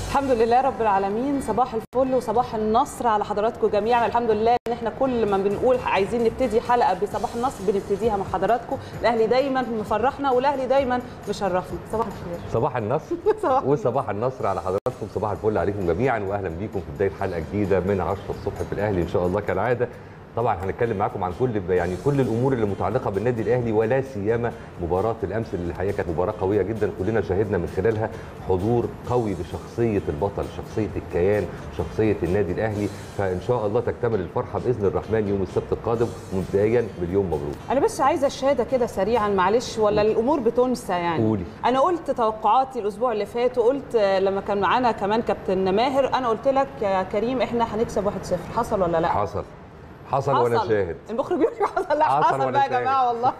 الحمد لله رب العالمين صباح الفل وصباح النصر على حضراتكم جميعا الحمد لله ان احنا كل ما بنقول عايزين نبتدي حلقه بصباح النصر بنبتديها مع حضراتكم الاهلي دايما مفرحنا والاهلي دايما مشرفنا صباح الخير صباح النصر صباح وصباح النصر على حضراتكم صباح الفل عليكم جميعا واهلا بيكم في بدايه حلقه جديده من 10 الصبح في الاهلي ان شاء الله كالعاده طبعا هنتكلم معاكم عن كل يعني كل الامور اللي متعلقه بالنادي الاهلي ولا سيما مباراه الامس اللي الحقيقه كانت مباراه قويه جدا كلنا شاهدنا من خلالها حضور قوي لشخصيه البطل شخصيه الكيان شخصيه النادي الاهلي فان شاء الله تكتمل الفرحه باذن الرحمن يوم السبت القادم مبدئيا مليون مبروك انا بس عايزه الشهاده كده سريعا معلش ولا الامور بتنسى يعني قولي. انا قلت توقعاتي الاسبوع اللي فات وقلت لما كان معانا كمان كابتن ماهر انا قلت لك يا كريم احنا هنكسب 1-0 حصل ولا لا حصل حصل وانا شاهد المخرج بيقول لي حصل لا حصل حصل, وأنا بقى يا شاهد. جماعه والله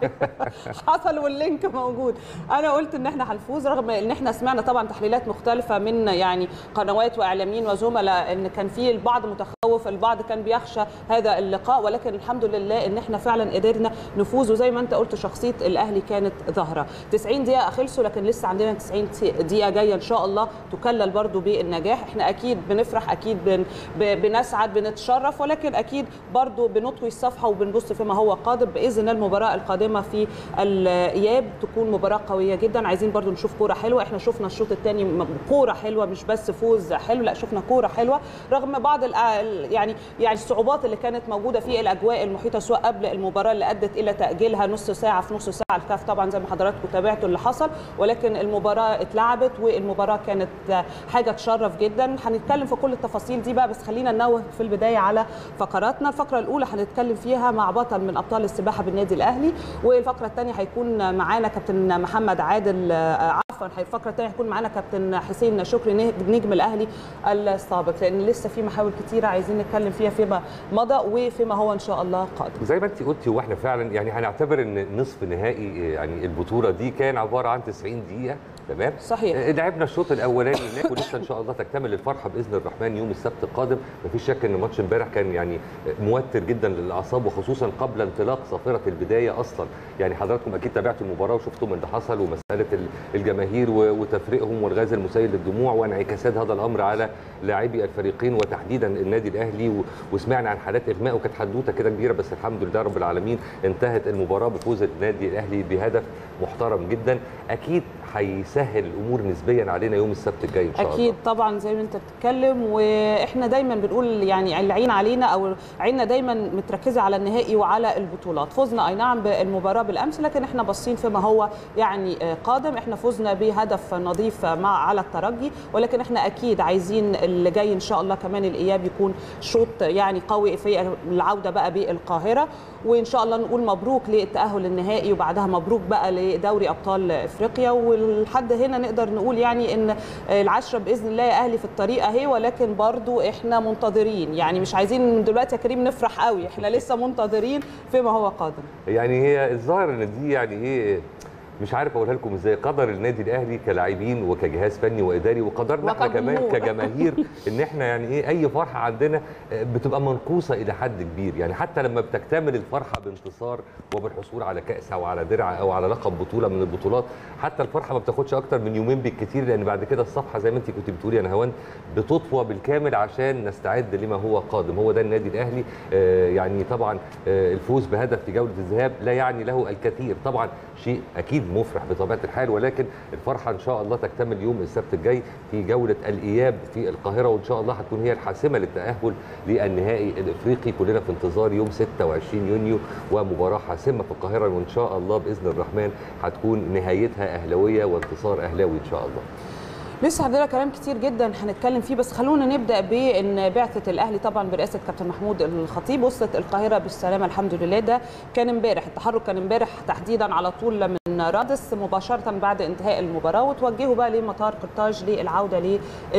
حصل واللينك موجود انا قلت ان احنا هنفوز رغم ان احنا سمعنا طبعا تحليلات مختلفه من يعني قنوات واعلاميين وزملاء ان كان في البعض متخوف البعض كان بيخشى هذا اللقاء ولكن الحمد لله ان احنا فعلا قدرنا نفوز وزي ما انت قلت شخصيه الاهلي كانت ظاهره 90 دقيقه خلصوا لكن لسه عندنا 90 دقيقه جايه ان شاء الله تكلل برضو بالنجاح احنا اكيد بنفرح اكيد بن ب- بنسعد بنتشرف ولكن اكيد برضو بنطوي الصفحه وبنبص فيما هو قادم باذن الله المباراه القادمه في الاياب تكون مباراه قويه جدا عايزين برضو نشوف كوره حلوه احنا شفنا الشوط الثاني كوره حلوه مش بس فوز حلو لا شفنا كوره حلوه رغم بعض الأ- يعني يعني الصعوبات اللي كانت موجوده في الاجواء المحيطه سواء قبل المباراه اللي ادت الى تاجيلها نص ساعه في نص ساعه الكاف طبعا زي ما حضراتكم تابعتوا اللي حصل ولكن المباراه اتلعبت والمباراه كانت حاجه تشرف جدا هنتكلم في كل التفاصيل دي بقى بس خلينا ننوه في البدايه على فقراتنا الفقره الاولى هنتكلم فيها مع بطل من ابطال السباحه بالنادي الاهلي والفقره الثانيه هيكون معانا كابتن محمد عادل آه، عفوا الفقره الثانيه هيكون معانا كابتن حسين شكري نه- نجم الاهلي السابق لان لسه في محاور كتيره عايزين نتكلم فيها فيما مضى وفيما هو ان شاء الله قادم زي ما انت قلتي واحنا فعلا يعني هنعتبر ان نصف نهائي يعني البطوله دي كان عباره عن 90 دقيقه تمام صحيح. آه، لعبنا الشوط الاولاني هناك ولسه ان شاء الله تكتمل الفرحه باذن الرحمن يوم السبت القادم مفيش شك ان ماتش امبارح كان يعني موتر جدا للاعصاب وخصوصا قبل انطلاق صافره البدايه اصلا يعني حضراتكم اكيد تابعتوا المباراه وشفتوا من اللي حصل ومساله ال- الجماهير و- وتفريقهم والغاز المسيل للدموع وانعكاسات هذا الامر على لاعبي الفريقين وتحديدا النادي الاهلي و- وسمعنا عن حالات اغماء وكانت حدوته كده كبيره بس الحمد لله رب العالمين انتهت المباراه بفوز النادي الاهلي بهدف محترم جدا اكيد هيسهل الامور نسبيا علينا يوم السبت الجاي ان شاء الله اكيد طبعا زي ما انت بتتكلم واحنا دايما بنقول يعني العين علينا او عيننا دايما متركزه على النهائي وعلى البطولات فزنا اي نعم بالمباراه بالامس لكن احنا باصين فيما هو يعني قادم احنا فزنا بهدف نظيف مع على الترجي ولكن احنا اكيد عايزين اللي جاي ان شاء الله كمان الاياب يكون شوط يعني قوي في العوده بقى بالقاهره وان شاء الله نقول مبروك للتاهل النهائي وبعدها مبروك بقى لدوري ابطال افريقيا ولحد هنا نقدر نقول يعني ان العشرة باذن الله يا اهلي في الطريق اهي ولكن برضو احنا منتظرين يعني مش عايزين من دلوقتي يا كريم نفرح قوي احنا لسه منتظرين فيما هو قادم يعني هي الظاهر ان دي يعني ايه مش عارف اقولها لكم ازاي قدر النادي الاهلي كلاعبين وكجهاز فني واداري وقدرنا احنا كمان وكجمهور. كجماهير ان احنا يعني ايه اي فرحه عندنا بتبقى منقوصه الى حد كبير يعني حتى لما بتكتمل الفرحه بانتصار وبالحصول على كاس او على درع او على لقب بطوله من البطولات حتى الفرحه ما بتاخدش اكتر من يومين بالكثير لان بعد كده الصفحه زي ما انت كنت بتقولي يا نهوان بتطوى بالكامل عشان نستعد لما هو قادم هو ده النادي الاهلي آه، يعني طبعا آه، الفوز بهدف في جوله الذهاب لا يعني له الكثير طبعا شيء اكيد مفرح بطبيعه الحال ولكن الفرحه ان شاء الله تكتمل يوم السبت الجاي في جوله الاياب في القاهره وان شاء الله هتكون هي الحاسمه للتاهل للنهائي الافريقي كلنا في انتظار يوم 26 يونيو ومباراه حاسمه في القاهره وان شاء الله باذن الرحمن هتكون نهايتها اهلاويه وانتصار اهلاوي ان شاء الله لسه عندنا كلام كتير جدا هنتكلم فيه بس خلونا نبدا بان بعثه الاهلي طبعا برئاسه كابتن محمود الخطيب وصلت القاهره بالسلامه الحمد لله ده كان امبارح التحرك كان امبارح تحديدا على طول من رادس مباشره بعد انتهاء المباراه وتوجهوا بقى لمطار قرطاج للعوده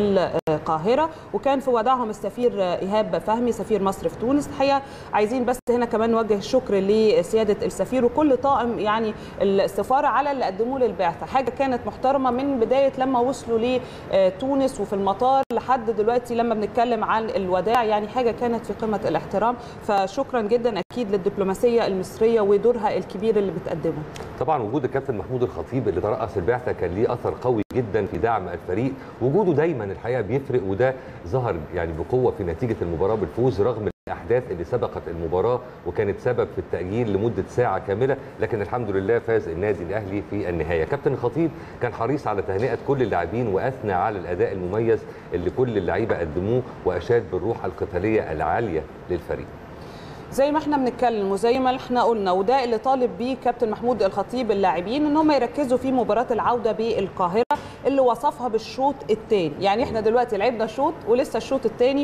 للقاهره وكان في وداعهم السفير ايهاب فهمي سفير مصر في تونس الحقيقه عايزين بس هنا كمان نوجه شكر لسياده السفير وكل طاقم يعني السفاره على اللي قدموه للبعثه حاجه كانت محترمه من بدايه لما وصلوا وتونس وفي المطار لحد دلوقتي لما بنتكلم عن الوداع يعني حاجه كانت في قمه الاحترام فشكرا جدا اكيد للدبلوماسيه المصريه ودورها الكبير اللي بتقدمه طبعا وجود الكابتن محمود الخطيب اللي ترأس البعثه كان ليه اثر قوي جدا في دعم الفريق وجوده دايما الحقيقه بيفرق وده ظهر يعني بقوه في نتيجه المباراه بالفوز رغم الاحداث اللي سبقت المباراه وكانت سبب في التاجيل لمده ساعه كامله لكن الحمد لله فاز النادي الاهلي في النهايه كابتن الخطيب كان حريص على تهنئه كل اللاعبين واثنى على الاداء المميز اللي كل اللعيبه قدموه واشاد بالروح القتاليه العاليه للفريق زي ما احنا بنتكلم وزي ما احنا قلنا وده اللي طالب بيه كابتن محمود الخطيب اللاعبين ان هم يركزوا في مباراه العوده بالقاهره اللي وصفها بالشوط الثاني يعني احنا دلوقتي لعبنا شوط ولسه الشوط الثاني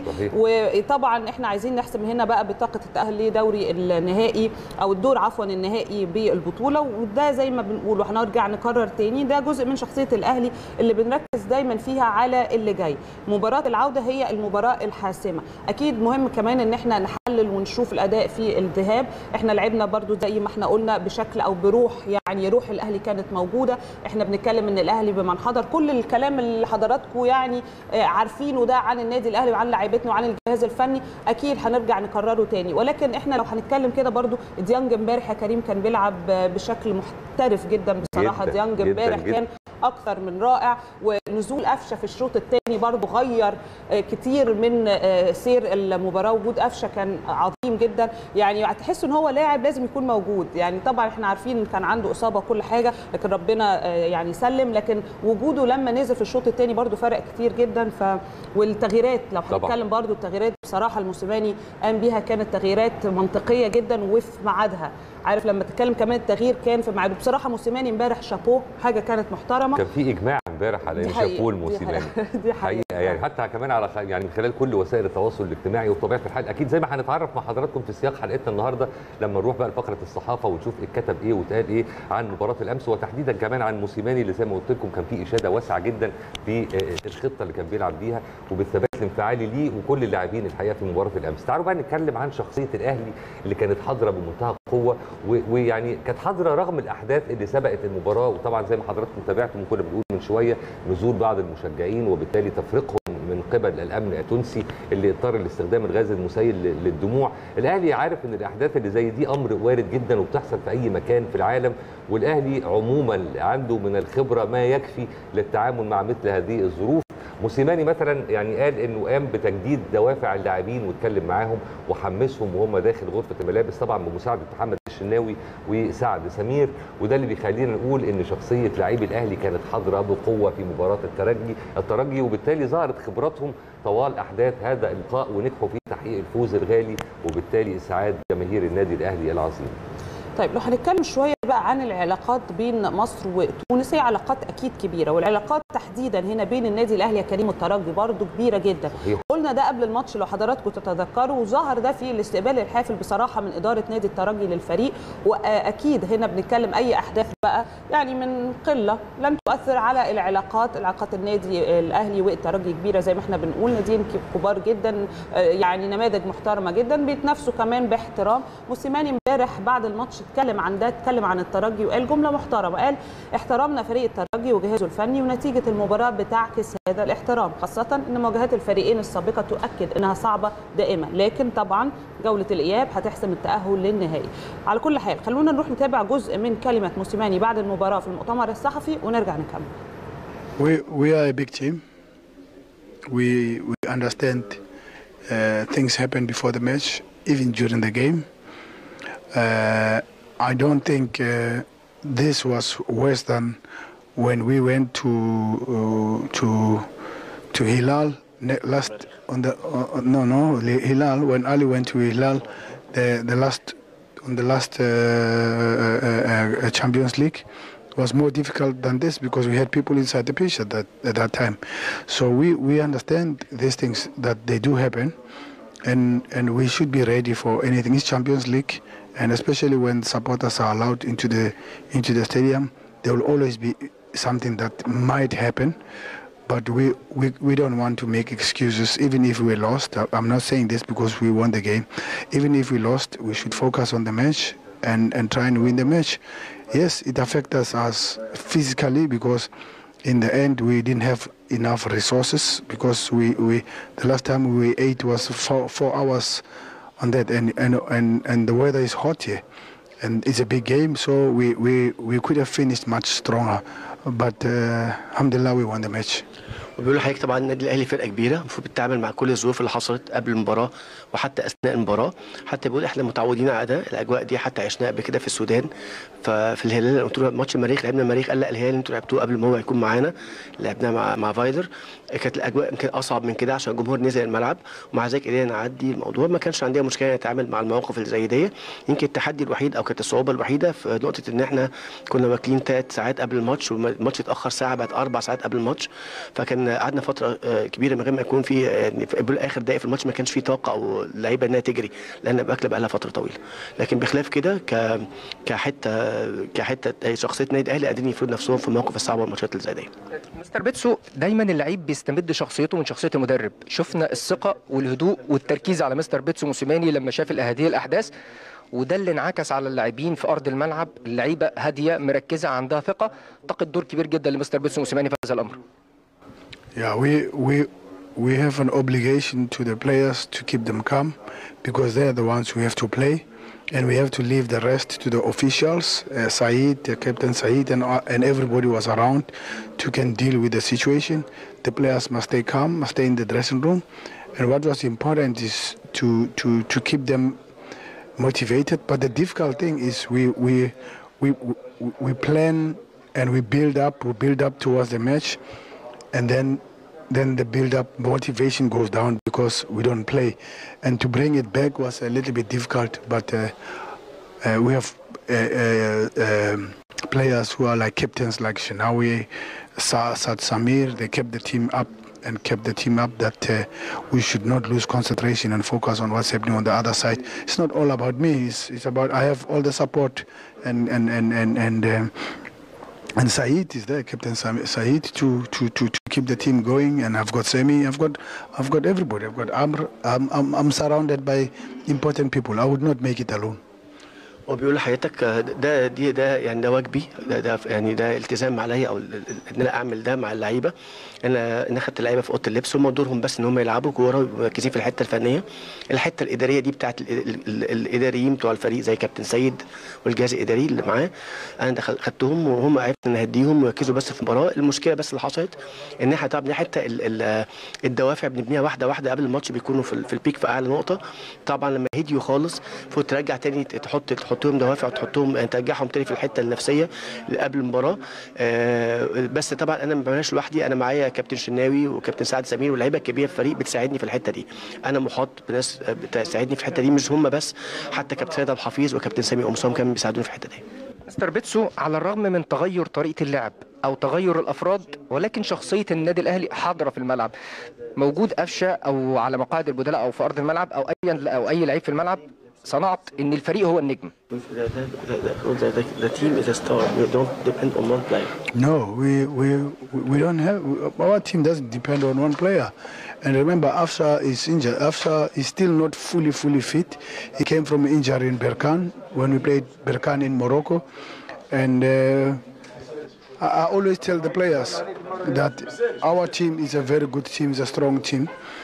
وطبعا احنا عايزين نحسم هنا بقى بطاقه التاهل لدوري النهائي او الدور عفوا النهائي بالبطوله وده زي ما بنقول وهنرجع نكرر تاني ده جزء من شخصيه الاهلي اللي بنركز دايما فيها على اللي جاي مباراه العوده هي المباراه الحاسمه اكيد مهم كمان ان احنا نحلل ونشوف الاداء في الذهاب احنا لعبنا برضو زي ما احنا قلنا بشكل او بروح يعني روح الاهلي كانت موجوده احنا بنتكلم ان الاهلي بمن حضر كل الكلام اللي حضراتكم يعني عارفينه ده عن النادي الاهلي وعن لاعيبتنا وعن الجهاز الفني اكيد هنرجع نكرره تاني ولكن احنا لو هنتكلم كده برضو ديانج امبارح يا كريم كان بيلعب بشكل محترف جدا بصراحه جداً ديانج جداً امبارح جداً. كان اكثر من رائع ونزول قفشه في الشوط الثاني برضو غير كتير من سير المباراه وجود قفشه كان عظيم جدا يعني هتحس ان هو لاعب لازم يكون موجود يعني طبعا احنا عارفين ان كان عنده اصابه وكل حاجه لكن ربنا يعني سلم لكن وجوده لما نزل في الشوط الثاني برضو فرق كتير جدا ف والتغييرات لو طبعاً. هنتكلم برضو التغييرات بصراحه الموسيماني قام بيها كانت تغييرات منطقيه جدا وفي ميعادها عارف لما تتكلم كمان التغيير كان في ميعاده بصراحه موسيماني امبارح شابوه حاجه كانت محترمه كان في اجماع امبارح على دي ان حقيقة، شابوه دي الموسيماني حقيقة، دي حقيقة. حقيقه يعني حتى كمان على خ- يعني من خلال كل وسائل التواصل الاجتماعي وبطبيعه الحال اكيد زي ما هنتعرف مع حضراتكم في سياق حلقتنا النهارده لما نروح بقى لفقره الصحافه ونشوف اتكتب ايه واتقال ايه عن مباراه الامس وتحديدا كمان عن موسيماني اللي زي ما قلت لكم كان في اشاده واسعه جدا في آه، الخطه اللي كان بيلعب بيها وبالثبات الانفعالي ليه وكل اللاعبين الحقيقه في مباراه الامس تعالوا بقى نتكلم عن شخصيه الاهلي اللي كانت حاضره بمنتهى القوه و- ويعني كانت حاضره رغم الاحداث اللي سبقت المباراه وطبعا زي ما حضراتكم تابعتم وكنا بنقول من شويه نزول بعض المشجعين وبالتالي تفريقهم من قبل الامن التونسي اللي اضطر لاستخدام الغاز المسيل لل- للدموع الاهلي عارف ان الاحداث اللي زي دي امر وارد جدا وبتحصل في اي مكان في العالم والاهلي عموما عنده من الخبره ما يكفي للتعامل مع مثل هذه الظروف موسيماني مثلا يعني قال انه قام بتجديد دوافع اللاعبين واتكلم معاهم وحمسهم وهم داخل غرفه الملابس طبعا بمساعده محمد الشناوي وسعد سمير وده اللي بيخلينا نقول ان شخصيه لاعبي الاهلي كانت حاضره بقوه في مباراه الترجي الترجي وبالتالي ظهرت خبراتهم طوال احداث هذا اللقاء ونجحوا في تحقيق الفوز الغالي وبالتالي اسعاد جماهير النادي الاهلي العظيم طيب لو هنتكلم شويه بقى عن العلاقات بين مصر وتونس هي علاقات اكيد كبيره والعلاقات تحديدا هنا بين النادي الاهلي يا كريم والترجي برضو كبيره جدا صحيح. قلنا ده قبل الماتش لو حضراتكم تتذكروا وظهر ده في الاستقبال الحافل بصراحه من اداره نادي الترجي للفريق واكيد هنا بنتكلم اي احداث بقى يعني من قله لن تؤثر على العلاقات علاقات النادي الاهلي والترجي كبيره زي ما احنا بنقول ناديين كبار جدا آه، يعني نماذج محترمه جدا بيتنافسوا كمان باحترام موسيماني امبارح بعد الماتش اتكلم عن ده اتكلم عن الترجي وقال جمله محترمه قال احترمنا فريق الترجي وجهازه الفني ونتيجه المباراه بتعكس هذا الاحترام خاصه ان مواجهات الفريقين السابقه تؤكد انها صعبه دائما لكن طبعا جوله الاياب هتحسم التاهل للنهائي على كل حال خلونا نروح نتابع جزء من كلمه موسيماني بعد المباراه في المؤتمر الصحفي ونرجع نكمل We we are a big team. We we understand uh, things happen before the match, even during the game. Uh, I don't think uh, this was worse than when we went to uh, to to Hilal ne- last on the uh, no no Hilal when Ali went to Hilal the the last on the last uh, uh, uh, Champions League was more difficult than this because we had people inside the pitch at that at that time. So we, we understand these things that they do happen, and and we should be ready for anything. It's Champions League, and especially when supporters are allowed into the into the stadium, there will always be something that might happen. But we, we, we don't want to make excuses, even if we lost. I- I'm not saying this because we won the game. Even if we lost, we should focus on the match and, and try and win the match. Yes, it affects us as physically because in the end we didn't have enough resources because we, we the last time we ate was four, four hours on that and, and and and the weather is hot here and it's a big game so we we, we could have finished much stronger but uh, alhamdulillah we won the match وبيقولوا حضرتك طبعا النادي الاهلي فرقه كبيره المفروض بتتعامل مع كل الظروف اللي حصلت قبل المباراه وحتى اثناء المباراه حتى بيقول احنا متعودين على ده الاجواء دي حتى عشناها قبل كده في السودان ففي الهلال قلت له ماتش المريخ لعبنا المريخ قال لا الهلال انتوا لعبتوه قبل ما هو يكون معانا لعبناه مع مع فايلر كانت الاجواء يمكن اصعب من كده عشان الجمهور نزل الملعب ومع ذلك قدرنا نعدي الموضوع ما كانش عندنا مشكله نتعامل مع المواقف اللي زي دي يمكن التحدي الوحيد او كانت الصعوبه الوحيده في نقطه ان احنا كنا واكلين ثلاث ساعات قبل الماتش والماتش اتاخر ساعه بعد اربع ساعات قبل الماتش فكان قعدنا فتره آه، كبيره من غير ما يكون في يعني في قبل اخر دقائق في الماتش ما كانش في طاقه او اللعيبه انها تجري لان باكله بقى لها فتره طويله لكن بخلاف كده ك كحته كحته شخصيه نادي الاهلي قادرين يفرضوا نفسهم في المواقف الصعبه والماتشات اللي زي دي مستر بيتسو دايما اللعيب بيستمد شخصيته من شخصيه المدرب شفنا الثقه والهدوء والتركيز على مستر بيتسو موسيماني لما شاف هذه الاحداث وده اللي انعكس على اللاعبين في ارض الملعب اللعيبه هاديه مركزه عندها ثقه اعتقد دور كبير جدا لمستر بيتسو موسيماني في هذا الامر Yeah, we we we have an obligation to the players to keep them calm because they are the ones who have to play, and we have to leave the rest to the officials. Uh, Saeed, uh, Captain Saeed, and uh, and everybody was around to can deal with the situation. The players must stay calm, must stay in the dressing room, and what was important is to to to keep them motivated. But the difficult thing is we we we we, we plan and we build up, we build up towards the match and then then the build-up motivation goes down because we don't play, and to bring it back was a little bit difficult. But uh, uh, we have uh, uh, um, players who are like captains, like Shinawi, Sa- Sad Samir. They kept the team up and kept the team up. That uh, we should not lose concentration and focus on what's happening on the other side. It's not all about me. It's, it's about I have all the support and and and and and. Um, and Saeed is there, Captain Sam- Saeed, to, to, to, to keep the team going. And I've got Semi, I've got I've got everybody. I've got Amr. I'm, I'm, I'm surrounded by important people. I would not make it alone. هو بيقول لحضرتك ده دي ده يعني ده واجبي ده, ده يعني ده التزام عليا او ال- ال- ان انا اعمل ده مع اللعيبه انا انا خدت اللعيبه في اوضه اللبس هم دورهم بس ان هم يلعبوا كوره ويبقوا مركزين في الحته الفنيه الحته الاداريه دي بتاعت ال- ال- ال- الاداريين بتوع الفريق زي كابتن سيد والجهاز الاداري اللي معاه انا دخل خدتهم وهم عرفت ان اهديهم ويركزوا بس في المباراه المشكله بس اللي حصلت ان احنا طبعا حته ال- ال- الدوافع بنبنيها واحده واحده قبل الماتش بيكونوا في, ال- في البيك في اعلى نقطه طبعا لما هديوا خالص المفروض ترجع تاني تحط تحطهم دوافع وتحطهم يعني ترجعهم تاني في الحته النفسيه اللي قبل المباراه آه بس طبعا انا ما بعملهاش لوحدي انا معايا كابتن شناوي وكابتن سعد سمير واللعيبه الكبيره في الفريق بتساعدني في الحته دي انا محاط بناس آه، بتساعدني في الحته دي مش هم بس حتى كابتن سيد عبد الحفيظ وكابتن سامي قمصان كانوا بيساعدوني في الحته دي مستر بيتسو على الرغم من تغير طريقه اللعب او تغير الافراد ولكن شخصيه النادي الاهلي حاضره في الملعب موجود قفشه او على مقاعد البدلاء او في ارض الملعب او اي او اي لعيب في الملعب صنعت ان الفريق هو النجم The team is a star. We don't depend on one player. No, we, we, we don't have, our team doesn't depend on one player. And remember, Afsha is injured. Afsha is still not fully, fully fit. He came from injury in Berkan when we played Berkan in Morocco. And uh, I, I always tell the players that our team is a very good team, is a strong team.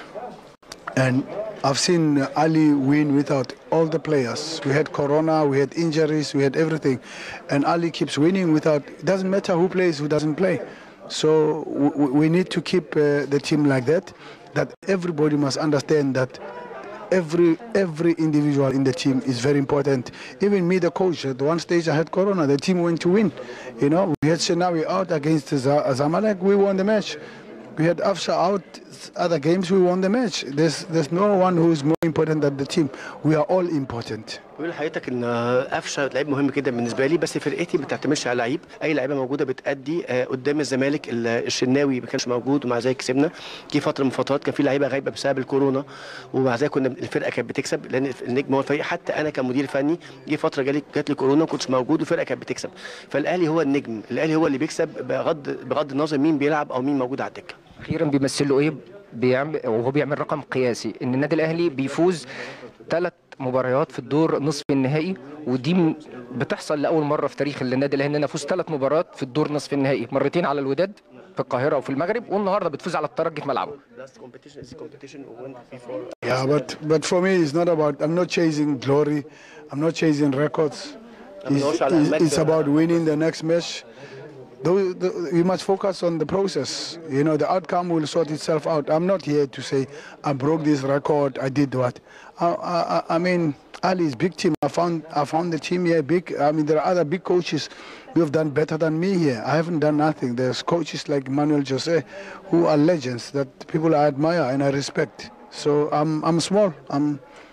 And I've seen Ali win without all the players. We had Corona, we had injuries, we had everything. And Ali keeps winning without, it doesn't matter who plays, who doesn't play. So we, we need to keep uh, the team like that, that everybody must understand that every every individual in the team is very important. Even me, the coach, at one stage I had Corona, the team went to win. You know, we had Shenawi out against Z- Zamalek, we won the match. We had Afsha out other games, we won the match. There's there's no one who is more important than the team. We are all important. بقول لحضرتك ان قفشه لعيب مهم جدا بالنسبه لي بس فرقتي ما بتعتمدش على لعيب اي لعيبه موجوده بتادي آه، قدام الزمالك ال- الشناوي ما كانش موجود ومع ذلك كسبنا جه فتره من فترات كان في لعيبه غايبه بسبب الكورونا ومع ذلك كنا الفرقه كانت بتكسب لان النجم هو الفريق حتى انا كمدير فني جه فتره جالي جات لي كورونا ما كنتش موجود والفرقه كانت بتكسب فالاهلي هو النجم الاهلي هو اللي بيكسب بغض بغض النظر مين بيلعب او مين موجود على الدكه اخيرا بيمثل له ايه بيعمل وهو بيعمل رقم قياسي ان النادي الاهلي بيفوز ثلاث مباريات في الدور نصف النهائي ودي م- بتحصل لاول مره في تاريخ النادي الاهلي اننا نفوز ثلاث مباريات في الدور نصف النهائي مرتين على الوداد في القاهره وفي المغرب والنهارده بتفوز على الترجي في ملعبه That's competition is competition when before Yeah, but but for me, it's not about. I'm not chasing glory. I'm not chasing records. بندورش It's, على it's, المجد. it's about winning the next match. Though the, you must focus on the process. You know, the outcome will sort itself out. I'm not here to say I broke this record. I did what. I, I, I- I mean, Ali's big team. I found I found the team here big. I mean, there are other big coaches who have done better than me here. I haven't done nothing. There's coaches like Manuel Jose who are legends that people I admire and I respect. So I'm I'm small. I'm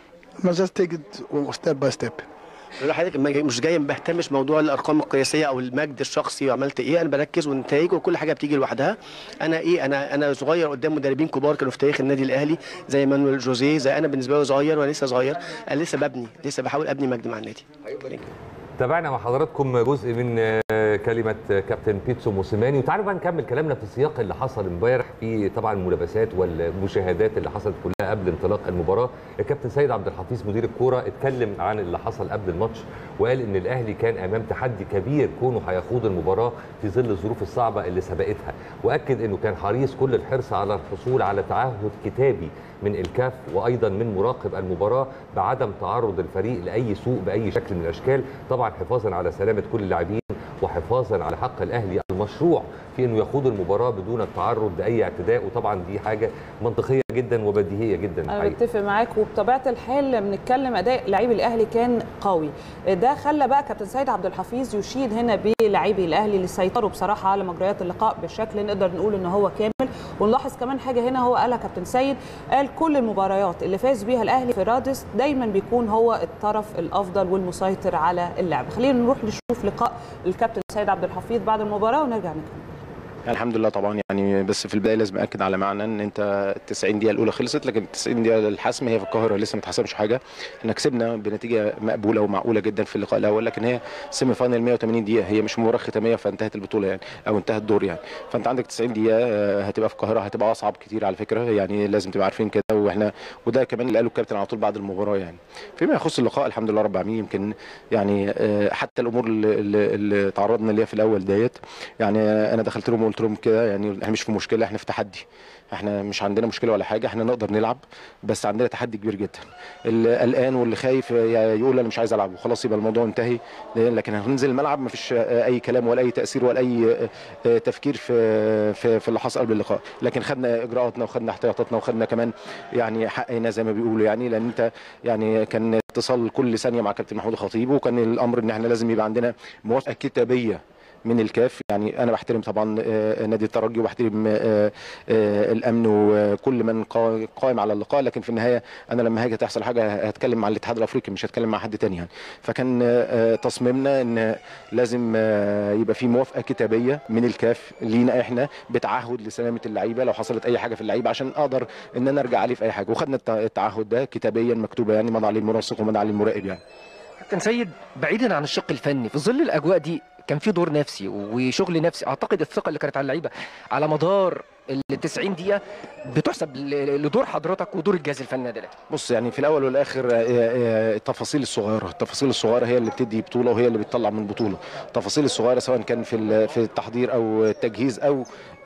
I must just take it step by step. بقول لحضرتك ما جاي- مش جاي ما بهتمش موضوع الارقام القياسيه او المجد الشخصي وعملت ايه انا بركز والنتائج وكل حاجه بتيجي لوحدها انا ايه انا انا صغير قدام مدربين كبار كانوا في تاريخ النادي الاهلي زي مانويل جوزيه زي انا بالنسبه لي صغير وانا لسه صغير انا لسه ببني لسه بحاول ابني مجد مع النادي تابعنا مع حضراتكم جزء من آه، كلمة كابتن بيتسو موسيماني وتعالوا بقى نكمل كلامنا في السياق اللي حصل امبارح في طبعا الملابسات والمشاهدات اللي حصلت كلها قبل انطلاق المباراة الكابتن سيد عبد الحفيظ مدير الكورة اتكلم عن اللي حصل قبل الماتش وقال ان الاهلي كان امام تحدي كبير كونه هيخوض المباراة في ظل الظروف الصعبة اللي سبقتها واكد انه كان حريص كل الحرص على الحصول على تعهد كتابي من الكاف وايضا من مراقب المباراه بعدم تعرض الفريق لاي سوء باي شكل من الاشكال طبعا حفاظا على سلامه كل اللاعبين وحفاظا على حق الاهلي المشروع في انه يخوض المباراه بدون التعرض لاي اعتداء وطبعا دي حاجه منطقيه جدا وبديهيه جدا انا الحقيقة. بتفق معاك وبطبيعه الحال بنتكلم اداء لعيب الاهلي كان قوي ده خلى بقى كابتن سيد عبد الحفيظ يشيد هنا بلاعبي الاهلي اللي سيطروا بصراحه على مجريات اللقاء بشكل نقدر نقول ان هو كامل ونلاحظ كمان حاجه هنا هو قالها كابتن سيد قال كل المباريات اللي فاز بيها الاهلي في رادس دايما بيكون هو الطرف الافضل والمسيطر على اللعب خلينا نروح نشوف لقاء الكابتن سيد عبد الحفيظ بعد المباراه ونرجع نكمل الحمد لله طبعا يعني بس في البدايه لازم اكد على معنى ان انت ال 90 دقيقه الاولى خلصت لكن ال 90 دقيقه الحسم هي في القاهره لسه ما اتحسمش حاجه احنا كسبنا بنتيجه مقبوله ومعقوله جدا في اللقاء الاول لكن هي سيمي فاينل 180 دقيقه هي مش مباراه ختاميه فانتهت البطوله يعني او انتهى الدور يعني فانت عندك 90 دقيقه آه، هتبقى في القاهره هتبقى اصعب كتير على فكره يعني لازم تبقى عارفين كده واحنا وده كمان اللي قاله الكابتن على طول بعد المباراه يعني فيما يخص اللقاء الحمد لله رب العالمين يمكن يعني آه، حتى الامور اللي, اللي- اللي تعرضنا ليها في الاول ديت يعني آه، انا دخلت لهم وقلت لهم كده يعني احنا مش في مشكله احنا في تحدي احنا مش عندنا مشكله ولا حاجه احنا نقدر نلعب بس عندنا تحدي كبير جدا اللي قلقان واللي خايف يقول انا مش عايز العب وخلاص يبقى الموضوع انتهي لكن هننزل الملعب مفيش اي كلام ولا اي تاثير ولا اي تفكير في في, في اللي حصل قبل اللقاء لكن خدنا اجراءاتنا وخدنا احتياطاتنا وخدنا كمان يعني حقنا زي ما بيقولوا يعني لان انت يعني كان اتصال كل ثانيه مع كابتن محمود الخطيب وكان الامر ان احنا لازم يبقى عندنا موافقه كتابيه من الكاف يعني انا بحترم طبعا آه، نادي الترجي وبحترم آه، آه، الامن وكل من قا- قائم على اللقاء لكن في النهايه انا لما هاجي تحصل حاجه هتكلم مع الاتحاد الافريقي مش هتكلم مع حد تاني يعني فكان آه، تصميمنا ان لازم آه، يبقى في موافقه كتابيه من الكاف لينا احنا بتعهد لسلامه اللعيبه لو حصلت اي حاجه في اللعيبه عشان اقدر ان انا ارجع عليه في اي حاجه وخدنا الت- التعهد ده كتابيا مكتوبه يعني مضى عليه المنسق ومضى عليه المراقب يعني كابتن سيد بعيدا عن الشق الفني في ظل الاجواء دي كان في دور نفسي وشغل نفسي اعتقد الثقه اللي كانت على اللعيبه على مدار ال 90 دقيقه بتحسب ل- لدور حضرتك ودور الجهاز الفني النادي الأهلي. بص يعني في الاول والاخر آه، آه، التفاصيل الصغيره التفاصيل الصغيره هي اللي بتدي بطوله وهي اللي بتطلع من بطوله التفاصيل الصغيره سواء كان في ال- في التحضير او التجهيز او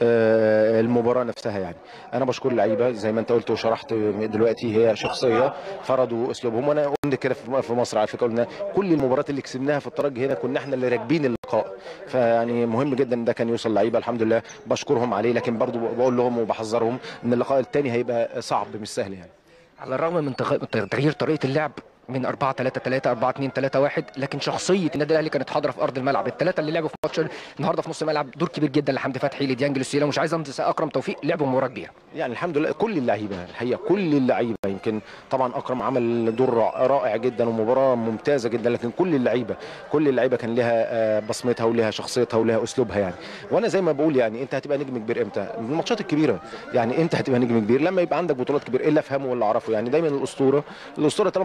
آه، المباراه نفسها يعني انا بشكر اللعيبه زي ما انت قلت وشرحت دلوقتي هي شخصيه فرضوا اسلوبهم وانا قلت كده في في مصر على فكره قلنا كل المباريات اللي كسبناها في الترجي هنا كنا احنا اللي راكبين اللقاء فيعني مهم جدا ده كان يوصل لعيبه الحمد لله بشكرهم عليه لكن برضو بقول لهم وبحذرهم ان اللقاء الثاني هيبقى صعب مش سهل يعني على الرغم من تغ- تغيير طريقه اللعب من 4 3 3 4 2 3 1 لكن شخصيه النادي الاهلي كانت حاضره في ارض الملعب الثلاثه اللي لعبوا في ماتش النهارده في نص الملعب دور كبير جدا لحمدي فتحي لديانج لوسيلا مش عايز انسى اكرم توفيق لعبوا مباراه كبيره يعني الحمد لله كل اللعيبه الحقيقه كل اللعيبه يمكن طبعا اكرم عمل دور رائع جدا ومباراه ممتازه جدا لكن كل اللعيبه كل اللعيبه كان لها آه، بصمتها ولها شخصيتها ولها اسلوبها يعني وانا زي ما بقول يعني انت هتبقى نجم كبير امتى من الماتشات الكبيره يعني انت هتبقى نجم كبير لما يبقى عندك بطولات كبير ايه اللي افهمه واللي اعرفه يعني دايما الاسطوره الاسطوره طالما بيلعب في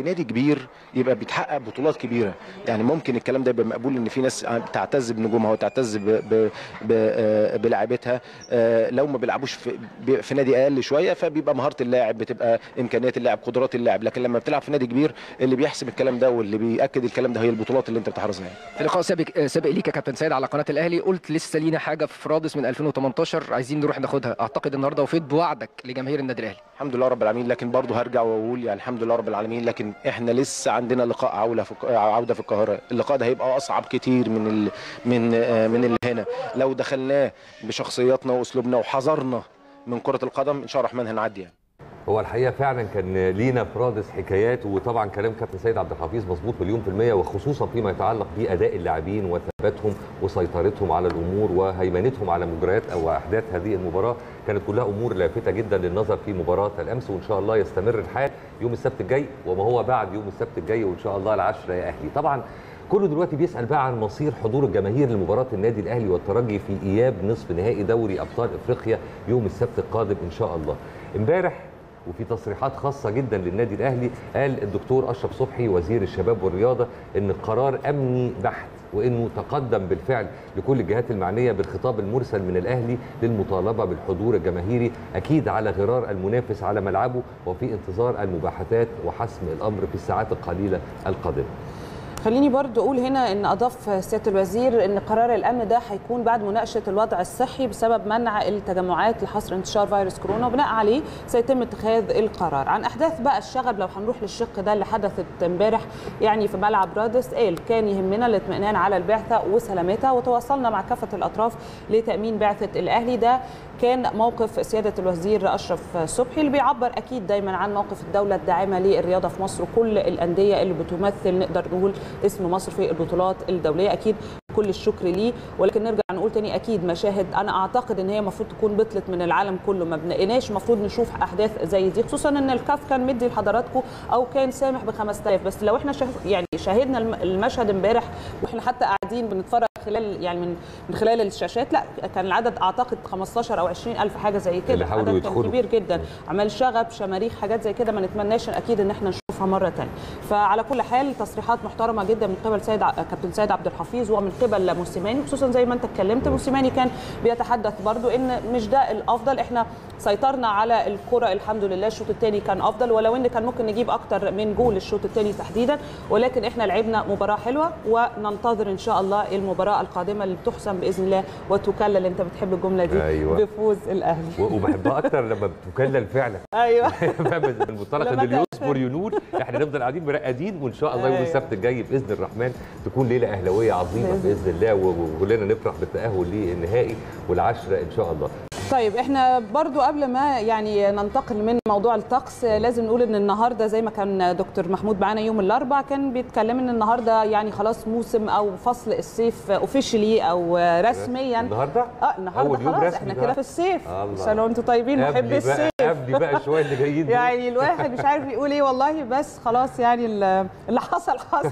في نادي كبير يبقى بيتحقق بطولات كبيره يعني ممكن الكلام ده يبقى مقبول ان في ناس بتعتز بنجومها وتعتز ب- ب- ب- آه، بلاعيبتها آه، لو ما بيلعبوش في, بي- في نادي اقل شويه فبيبقى مهاره اللاعب بتبقى امكانيات اللاعب قدرات اللاعب لكن لما بتلعب في نادي كبير اللي بيحسب الكلام ده واللي بياكد الكلام ده هي البطولات اللي انت بتحرزها يعني. في لقاء سابق سابق ليك يا كابتن سيد على قناه الاهلي قلت لسه لينا حاجه في رادس من 2018 عايزين نروح ناخدها اعتقد النهارده وفيت بوعدك لجماهير النادي الاهلي الحمد لله رب العالمين لكن برضه هرجع واقول يعني الحمد لله رب العالمين لكن احنا لسه عندنا لقاء عوده في عوده في القاهره اللقاء ده هيبقى اصعب كتير من ال... من آه، من اللي هنا لو دخلناه بشخصياتنا واسلوبنا وحذرنا من كره القدم ان شاء الله الرحمن هنعدي يعني. هو الحقيقه فعلا كان لينا في رادس حكايات وطبعا كلام كابتن سيد عبد الحفيظ مظبوط مليون في الميه وخصوصا فيما يتعلق باداء اللاعبين وثباتهم وسيطرتهم على الامور وهيمنتهم على مجريات او احداث هذه المباراه كانت كلها امور لافته جدا للنظر في مباراه الامس وان شاء الله يستمر الحال يوم السبت الجاي وما هو بعد يوم السبت الجاي وان شاء الله العشره يا اهلي طبعا كله دلوقتي بيسال بقى عن مصير حضور الجماهير لمباراه النادي الاهلي والترجي في اياب نصف نهائي دوري ابطال افريقيا يوم السبت القادم ان شاء الله امبارح وفي تصريحات خاصة جدا للنادي الأهلي قال الدكتور أشرف صبحي وزير الشباب والرياضة إن القرار أمني بحت وإنه تقدم بالفعل لكل الجهات المعنية بالخطاب المرسل من الأهلي للمطالبة بالحضور الجماهيري أكيد على غرار المنافس على ملعبه وفي انتظار المباحثات وحسم الأمر في الساعات القليلة القادمة خليني برضو اقول هنا ان اضاف سياده الوزير ان قرار الامن ده هيكون بعد مناقشه الوضع الصحي بسبب منع التجمعات لحصر انتشار فيروس كورونا وبناء عليه سيتم اتخاذ القرار عن احداث بقى الشغب لو هنروح للشق ده اللي حدثت امبارح يعني في ملعب رادس قال كان يهمنا الاطمئنان على البعثه وسلامتها وتواصلنا مع كافه الاطراف لتامين بعثه الاهلي ده كان موقف سياده الوزير اشرف صبحي اللي بيعبر اكيد دايما عن موقف الدوله الداعمه للرياضه في مصر وكل الانديه اللي بتمثل نقدر نقول اسم مصر في البطولات الدوليه اكيد كل الشكر ليه ولكن نرجع نقول تاني اكيد مشاهد انا اعتقد ان هي المفروض تكون بطلت من العالم كله ما بنقيناش المفروض نشوف احداث زي دي خصوصا ان الكاف كان مدي لحضراتكم او كان سامح ب 5000 بس لو احنا شاهد يعني شاهدنا الم- المشهد امبارح واحنا حتى قاعدين بنتفرج خلال يعني من من خلال الشاشات لا كان العدد اعتقد 15 او 20 الف حاجه زي كده اللي حاولوا عدد كان يدخلوا. كبير جدا عمال شغب شماريخ حاجات زي كده ما نتمناش اكيد ان احنا نشوفها مره ثانيه فعلى كل حال تصريحات محترمه جدا من قبل سيد ع- كابتن سيد عبد الحفيظ ومن قبل موسيماني خصوصا زي ما انت اتكلمت موسيماني كان بيتحدث برضو ان مش ده الافضل احنا سيطرنا على الكره الحمد لله الشوط الثاني كان افضل ولو ان كان ممكن نجيب اكتر من جول الشوط الثاني تحديدا ولكن احنا لعبنا مباراه حلوه وننتظر ان شاء الله المباراه القادمه اللي بتحسم باذن الله وتكلل انت بتحب الجمله دي أيوة. بفوز الاهلي و- وبحبها اكتر لما بتكلل فعلا ايوه فاهم من منطلق لما ان اللي يصبر ينول احنا نفضل قاعدين مرقدين وان شاء الله يوم أيوة. السبت الجاي باذن الرحمن تكون ليله اهلاويه عظيمه بإذن. باذن الله و- وكلنا نفرح بالتاهل للنهائي والعشره ان شاء الله طيب احنا برضو قبل ما يعني ننتقل من موضوع الطقس لازم نقول ان النهارده زي ما كان دكتور محمود معانا يوم الاربع كان بيتكلم ان النهارده يعني خلاص موسم او فصل الصيف اوفيشلي او رسميا النهارده اه النهارده أول يوم خلاص رسمي احنا بقى. كده في الصيف الله. سنه وانتم طيبين محب قبلي الصيف بقى قبلي بقى شويه اللي جايين دول. يعني الواحد مش عارف يقول ايه والله بس خلاص يعني ال- اللي حصل حصل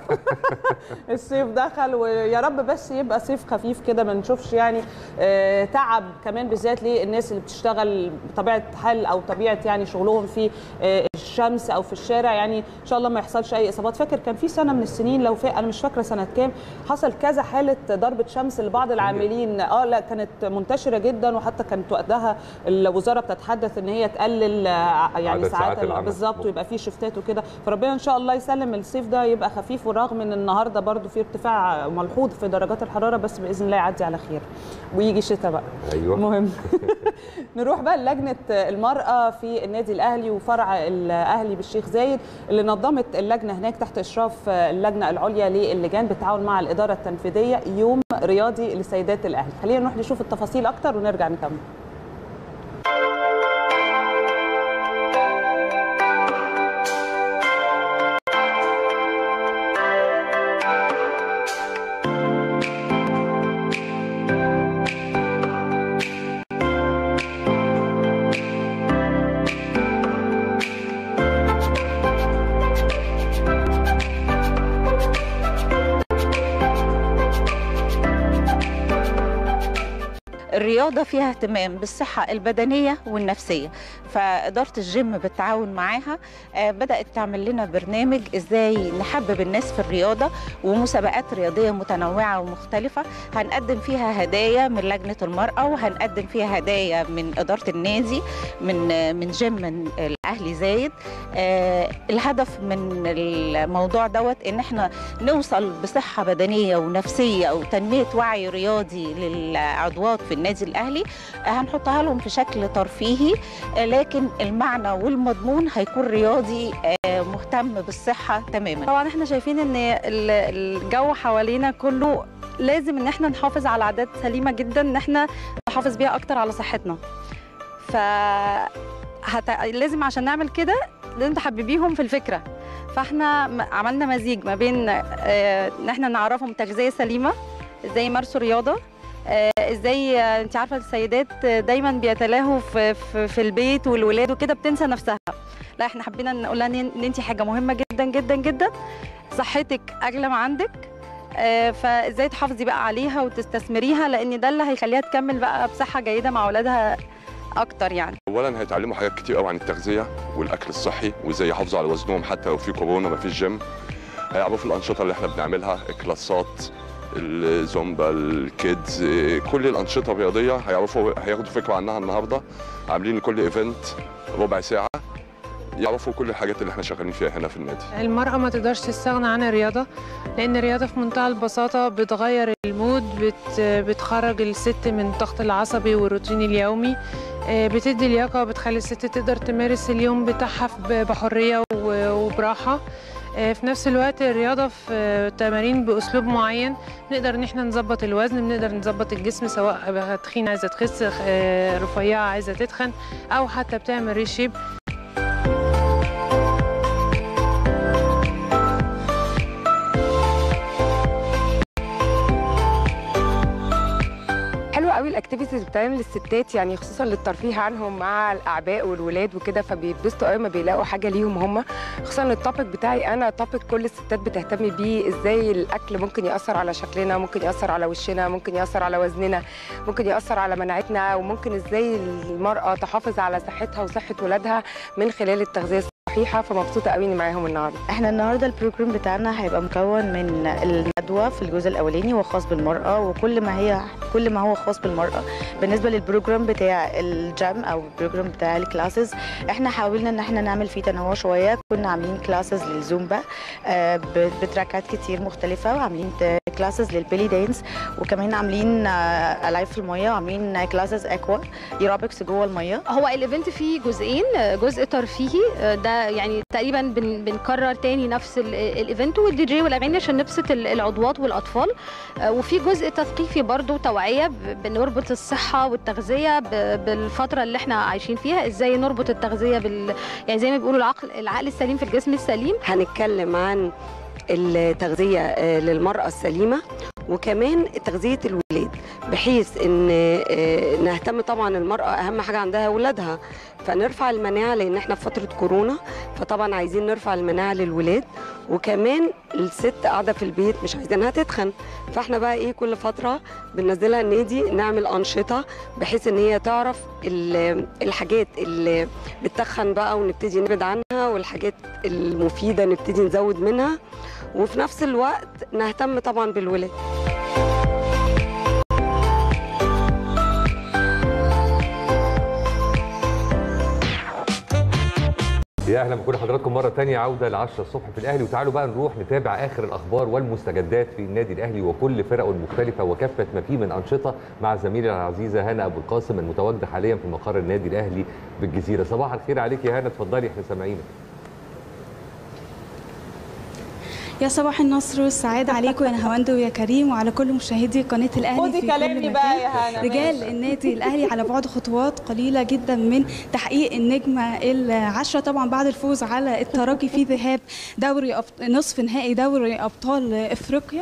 الصيف دخل ويا رب بس يبقى صيف خفيف كده ما نشوفش يعني آه، تعب كمان بالذات للناس اللي بتشتغل بطبيعه حال او طبيعه يعني شغلهم في آه، الشمس او في الشارع يعني ان شاء الله ما يحصلش اي اصابات فاكر كان في سنه من السنين لو فا... انا مش فاكره سنه كام حصل كذا حاله ضربه شمس لبعض العاملين اه لا كانت منتشره جدا وحتى كانت وقتها الوزاره بتتحدث ان هي تقلل آه، يعني عدد ساعات, ساعات العمل. بالظبط ويبقى في شفتات وكده فربنا ان شاء الله يسلم الصيف ده يبقى خفيف ورغم ان النهارده برضو في ارتفاع ملحوظ في درجات الحراره بس باذن الله يعدي على خير ويجي شتاء بقى ايوه مهم نروح بقى لجنه المراه في النادي الاهلي وفرع الاهلي بالشيخ زايد اللي نظمت اللجنه هناك تحت اشراف اللجنه العليا للجان بالتعاون مع الاداره التنفيذيه يوم رياضي لسيدات الاهلي خلينا نروح نشوف التفاصيل اكتر ونرجع نكمل الرياضة فيها اهتمام بالصحة البدنية والنفسية فإدارة الجيم بالتعاون معاها آه، بدأت تعمل لنا برنامج إزاي نحبب الناس في الرياضة ومسابقات رياضية متنوعة ومختلفة هنقدم فيها هدايا من لجنة المرأة وهنقدم فيها هدايا من إدارة النادي من آه، من جيم من الأهلي زايد آه، الهدف من الموضوع دوت إن احنا نوصل بصحة بدنية ونفسية وتنمية وعي رياضي للعضوات في النادي الأهلي آه، هنحطها لهم في شكل ترفيهي آه، لكن المعنى والمضمون هيكون رياضي آه، مهتم بالصحة تماما طبعا احنا شايفين ان ال- الجو حوالينا كله لازم ان احنا نحافظ على عادات سليمه جدا ان احنا نحافظ بيها اكتر على صحتنا ف هت... لازم عشان نعمل كده لازم تحببيهم في الفكره فاحنا م- عملنا مزيج ما بين آه، ان احنا نعرفهم تغذيه سليمه ازاي يمارسوا رياضه آه، ازاي آه، انت عارفه السيدات آه، دايما بيتلاهوا في, في, في البيت والولاد وكده بتنسى نفسها لا احنا حبينا نقول لها ان إن انت حاجه مهمه جدا جدا جدا صحتك اغلى ما عندك آه، فازاي تحافظي بقى عليها وتستثمريها لان ده اللي هيخليها تكمل بقى بصحه جيده مع اولادها اكتر يعني اولا هيتعلموا حاجات كتير قوي عن التغذيه والاكل الصحي وازاي يحافظوا على وزنهم حتى لو في كورونا ما فيش جيم هيعرفوا الانشطه اللي احنا بنعملها الكلاسات الزومبا الكيدز إيه، كل الانشطه الرياضيه هيعرفوا هياخدوا فكره عنها النهارده عاملين كل ايفنت ربع ساعه يعرفوا كل الحاجات اللي احنا شغالين فيها هنا في النادي المرأة ما تقدرش تستغنى عن الرياضة لأن الرياضة في منتهى البساطة بتغير المود بت بتخرج الست من الضغط العصبي والروتين اليومي آه، بتدي لياقة وبتخلي الست تقدر تمارس اليوم بتاعها ب- بحرية و- وبراحة آه، في نفس الوقت الرياضة في آه، تمارين بأسلوب معين نقدر إن احنا نظبط الوزن بنقدر نظبط الجسم سواء بقى تخين عايزة تخس آه، رفيعة عايزة تتخن أو حتى بتعمل ريشيب حلوه قوي الاكتيفيتيز اللي بتعمل للستات يعني خصوصا للترفيه عنهم مع الاعباء والولاد وكده فبيتبسطوا قوي ما بيلاقوا حاجه ليهم هم خصوصا التوبيك بتاعي انا توبيك كل الستات بتهتم بيه ازاي الاكل ممكن ياثر على شكلنا ممكن ياثر على وشنا ممكن ياثر على وزننا ممكن ياثر على مناعتنا وممكن ازاي المراه تحافظ على صحتها وصحه ولادها من خلال التغذيه الصحيحه فمبسوطه قوي اني معاهم النهارده احنا النهارده البروجرام بتاعنا هيبقى مكون من الندوه في الجزء الاولاني وخاص بالمراه وكل ما هي كل ما هو خاص بالمراه بالنسبه للبروجرام بتاع الجيم او البروجرام بتاع الكلاسز احنا حاولنا ان احنا نعمل فيه تنوع شويه كنا عاملين كلاسز للزومبا آه، ب- بتراكات كتير مختلفه وعاملين كلاسز للبيلي دانس وكمان عاملين آه، العاب في الميه وعاملين كلاسز اكوا ايروبكس جوه الميه هو الايفنت فيه جزئين جزء ترفيهي ده يعني تقريبا بن بنكرر تاني نفس ال- الايفنت والدي جي والاغاني عشان نبسط ال- العضوات والاطفال وفي جزء تثقيفي برضو توعيه ب- بنربط الصحه والتغذيه ب- بالفتره اللي احنا عايشين فيها ازاي نربط التغذيه بال يعني زي ما بيقولوا العقل العقل السليم في الجسم السليم هنتكلم عن التغذية آه، للمرأة السليمة وكمان تغذية الولاد بحيث ان آه، نهتم طبعا المرأة اهم حاجة عندها اولادها فنرفع المناعة لان احنا في فترة كورونا فطبعا عايزين نرفع المناعة للولاد وكمان الست قاعدة في البيت مش عايزينها تتخن فاحنا بقى ايه كل فترة بننزلها النادي نعمل انشطة بحيث ان هي تعرف ال- الحاجات اللي بتتخن بقى ونبتدي نبعد عنها والحاجات المفيدة نبتدي نزود منها وفي نفس الوقت نهتم طبعا بالولاد يا اهلا بكل حضراتكم مره تانية عوده ل 10 الصبح في الاهلي وتعالوا بقى نروح نتابع اخر الاخبار والمستجدات في النادي الاهلي وكل فرقه المختلفه وكافه ما فيه من انشطه مع زميلي العزيزه هنا ابو القاسم المتواجده حاليا في مقر النادي الاهلي بالجزيره صباح الخير عليك يا هنا اتفضلي احنا سامعينك يا صباح النصر والسعادة عليكم يا نهاوند ويا كريم وعلى كل مشاهدي قناة الأهلي خدي في كلامي كل بقى مكان. يا هنا، رجال ماشي. النادي الأهلي على بعد خطوات قليلة جدا من تحقيق النجمة العشرة طبعا بعد الفوز على الترجي في ذهاب دوري أبط... نصف نهائي دوري أبطال إفريقيا